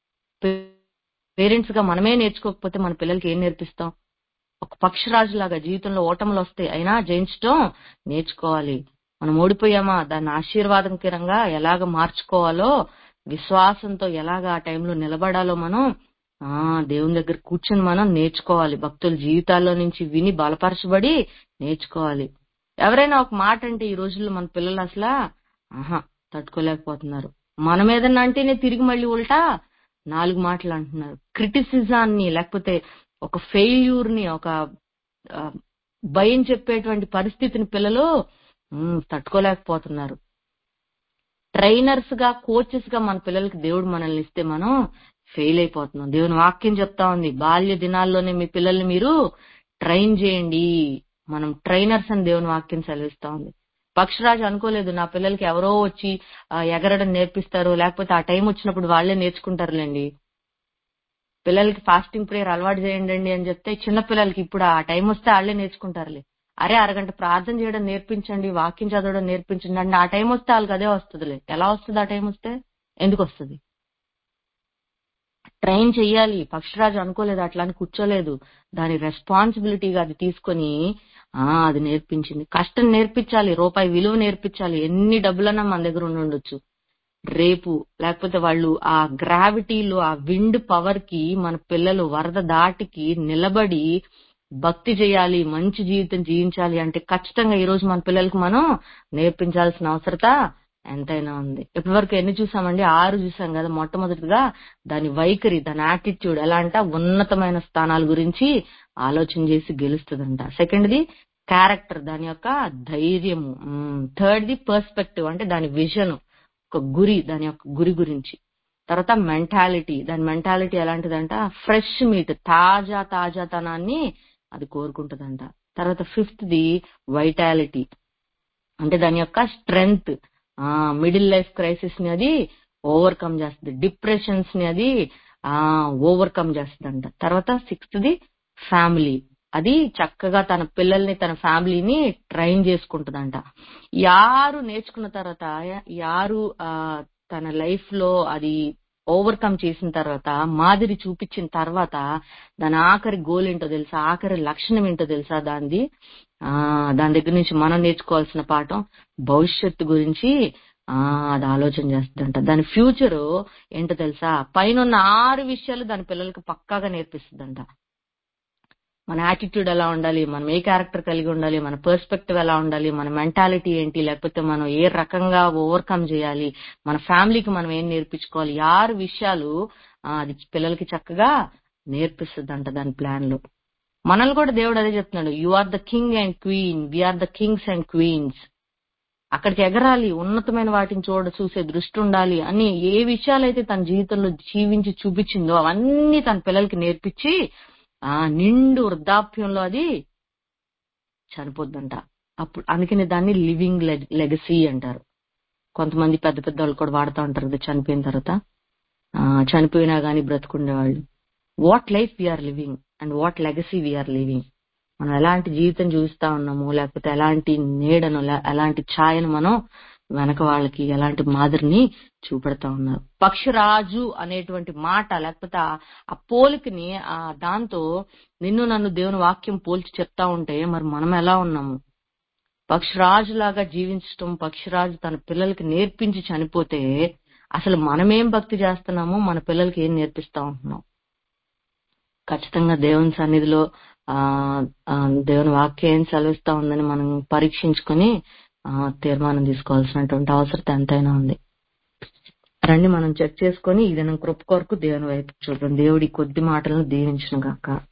పేరెంట్స్ గా మనమే నేర్చుకోకపోతే మన పిల్లలకి ఏం నేర్పిస్తాం ఒక పక్షిరాజు లాగా జీవితంలో ఓటములు వస్తాయి అయినా జయించడం నేర్చుకోవాలి మనం ఓడిపోయామా దాన్ని ఆశీర్వాదకరంగా ఎలాగ మార్చుకోవాలో విశ్వాసంతో ఎలాగ ఆ టైంలో నిలబడాలో మనం ఆ దేవుని దగ్గర కూర్చొని మనం నేర్చుకోవాలి భక్తుల జీవితాల్లో నుంచి విని బలపరచబడి నేర్చుకోవాలి ఎవరైనా ఒక మాట అంటే ఈ రోజుల్లో మన పిల్లలు అసలు ఆహా తట్టుకోలేకపోతున్నారు మనం ఏదన్నా అంటేనే తిరిగి మళ్ళీ ఉల్టా నాలుగు మాటలు అంటున్నారు క్రిటిసిజాన్ని లేకపోతే ఒక ఫెయిల్యూర్ ని ఒక ఆ, భయం చెప్పేటువంటి పరిస్థితిని పిల్లలు ఉమ్, తట్టుకోలేకపోతున్నారు ట్రైనర్స్ గా కోచెస్ గా మన పిల్లలకి దేవుడు మనల్ని ఇస్తే మనం ఫెయిల్ అయిపోతున్నాం దేవుని వాక్యం చెప్తా ఉంది బాల్య దినాల్లోనే మీ పిల్లల్ని మీరు ట్రైన్ చేయండి మనం ట్రైనర్స్ అని దేవుని వాక్యం సెలవిస్తా ఉంది పక్షిరాజు అనుకోలేదు నా పిల్లలకి ఎవరో వచ్చి ఆ, ఎగరడం నేర్పిస్తారు లేకపోతే ఆ టైం వచ్చినప్పుడు వాళ్ళే నేర్చుకుంటారులేండి పిల్లలకి ఫాస్టింగ్ ప్రేయర్ అలవాటు చేయండి అండి అని చెప్తే చిన్న పిల్లలకి ఇప్పుడు ఆ టైం వస్తే వాళ్ళే నేర్చుకుంటారులే అరే అరగంట ప్రార్థన చేయడం నేర్పించండి వాక్యం చదవడం నేర్పించండి అంటే ఆ టైం వస్తే వాళ్ళకి అదే వస్తుందిలే ఎలా వస్తుంది ఆ టైం వస్తే ఎందుకు వస్తుంది ట్రైన్ చెయ్యాలి పక్షిరాజు అనుకోలేదు అట్లా అని కూర్చోలేదు దాని రెస్పాన్సిబిలిటీగా అది తీసుకొని ఆ అది నేర్పించింది కష్టం నేర్పించాలి రూపాయి విలువ నేర్పించాలి ఎన్ని డబ్బులన్నా మన దగ్గర ఉండి ఉండొచ్చు రేపు లేకపోతే వాళ్ళు ఆ గ్రావిటీలో ఆ విండ్ పవర్ కి మన పిల్లలు వరద దాటికి నిలబడి భక్తి చేయాలి మంచి జీవితం జీవించాలి అంటే ఖచ్చితంగా ఈ రోజు మన పిల్లలకి మనం నేర్పించాల్సిన అవసరత ఎంతైనా ఉంది ఇప్పటి వరకు ఎన్ని చూసామండి ఆరు చూసాం కదా మొట్టమొదటిగా దాని వైఖరి దాని యాటిట్యూడ్ ఎలా అంటే ఉన్నతమైన స్థానాల గురించి ఆలోచన చేసి గెలుస్తుందంట సెకండ్ ది క్యారెక్టర్ దాని యొక్క ధైర్యము థర్డ్ ది పర్స్పెక్టివ్ అంటే దాని విజన్ ఒక గురి దాని యొక్క గురి గురించి తర్వాత మెంటాలిటీ దాని మెంటాలిటీ ఎలాంటిదంట ఫ్రెష్ మీట్ తాజా తాజాతనాన్ని అది కోరుకుంటుందంట తర్వాత ఫిఫ్త్ ది వైటాలిటీ అంటే దాని యొక్క స్ట్రెంగ్త్ ఆ మిడిల్ లైఫ్ క్రైసిస్ ని అది ఓవర్కమ్ చేస్తుంది డిప్రెషన్స్ ని అది ఆ ఓవర్కమ్ చేస్తుందంట తర్వాత సిక్స్త్ ది ఫ్యామిలీ అది చక్కగా తన పిల్లల్ని తన ఫ్యామిలీని ట్రైన్ చేసుకుంటుందంట ఈ ఆరు నేర్చుకున్న తర్వాత ఈ ఆరు ఆ, తన లైఫ్ లో అది ఓవర్కమ్ చేసిన తర్వాత మాదిరి చూపించిన తర్వాత దాని ఆఖరి గోల్ ఏంటో తెలుసా ఆఖరి లక్షణం ఏంటో తెలుసా దానిది ఆ దాని దగ్గర నుంచి మనం నేర్చుకోవాల్సిన పాఠం భవిష్యత్తు గురించి ఆ అది ఆలోచన చేస్తుందంట దాని ఫ్యూచర్ ఏంటో తెలుసా పైన ఉన్న ఆరు విషయాలు దాని పిల్లలకి పక్కాగా నేర్పిస్తుందంట మన యాటిట్యూడ్ ఎలా ఉండాలి మనం ఏ క్యారెక్టర్ కలిగి ఉండాలి మన పర్స్పెక్టివ్ ఎలా ఉండాలి మన మెంటాలిటీ ఏంటి లేకపోతే మనం ఏ రకంగా ఓవర్కమ్ చేయాలి మన ఫ్యామిలీకి మనం ఏం నేర్పించుకోవాలి ఈ ఆరు విషయాలు ఆ, అది పిల్లలకి చక్కగా నేర్పిస్తుందంట దాని ప్లాన్ లో మనల్ని కూడా దేవుడు అదే చెప్తున్నాడు you are the king and queen we are the kings and queens అక్కడికి ఎగరాలి ఉన్నతమైన వాటిని చూడ చూసే దృష్టి ఉండాలి అని ఏ విషయాలైతే తన జీవితంలో జీవించి చూపించిందో అవన్నీ తన పిల్లలకి నేర్పించి ఆ నిండు వృద్ధాప్యంలో అది చనిపోద్దంట అప్పుడు అందుకని దాన్ని లివింగ్ లెగసీ అంటారు కొంతమంది పెద్ద పెద్ద వాళ్ళు కూడా వాడుతూ ఉంటారు కదా చనిపోయిన తర్వాత ఆ, చనిపోయినా గానీ బ్రతుకుండే వాళ్ళు what life we are living and what legacy we are living మనం ఎలాంటి జీవితం చూపిస్తా ఉన్నాము లేకపోతే ఎలాంటి నీడను లే- ఎలాంటి ఛాయను మనం వెనక వాళ్ళకి ఎలాంటి మాదిరిని చూపెడతా ఉన్నారు పక్షిరాజు అనేటువంటి మాట లేకపోతే ఆ- ఆ పోలికని ఆ దాంతో నిన్ను నన్ను దేవుని వాక్యం పోల్చి చెప్తా ఉంటే మరి మనం ఎలా ఉన్నాము పక్షిరాజు లాగా జీవించటం పక్షిరాజు తన పిల్లలకి నేర్పించి చనిపోతే అసలు మనమేం భక్తి చేస్తున్నామో మన పిల్లలకి ఏం నేర్పిస్తా ఉంటున్నాం ఖచ్చితంగా దేవుని సన్నిధిలో ఆ ఆ, దేవుని వాక్యం ఏం సెలవిస్తా ఉందని మనం పరీక్షించుకొని ఆ తీర్మానం తీసుకోవాల్సినటువంటి అవసరం ఎంతైనా ఉంది రండి మనం చెక్ చేసుకొని ఈ దినం కృప కొరకు దేవుని వైపు చూద్దాం దేవుడి కొద్ది మాటలను దీవించిన గాక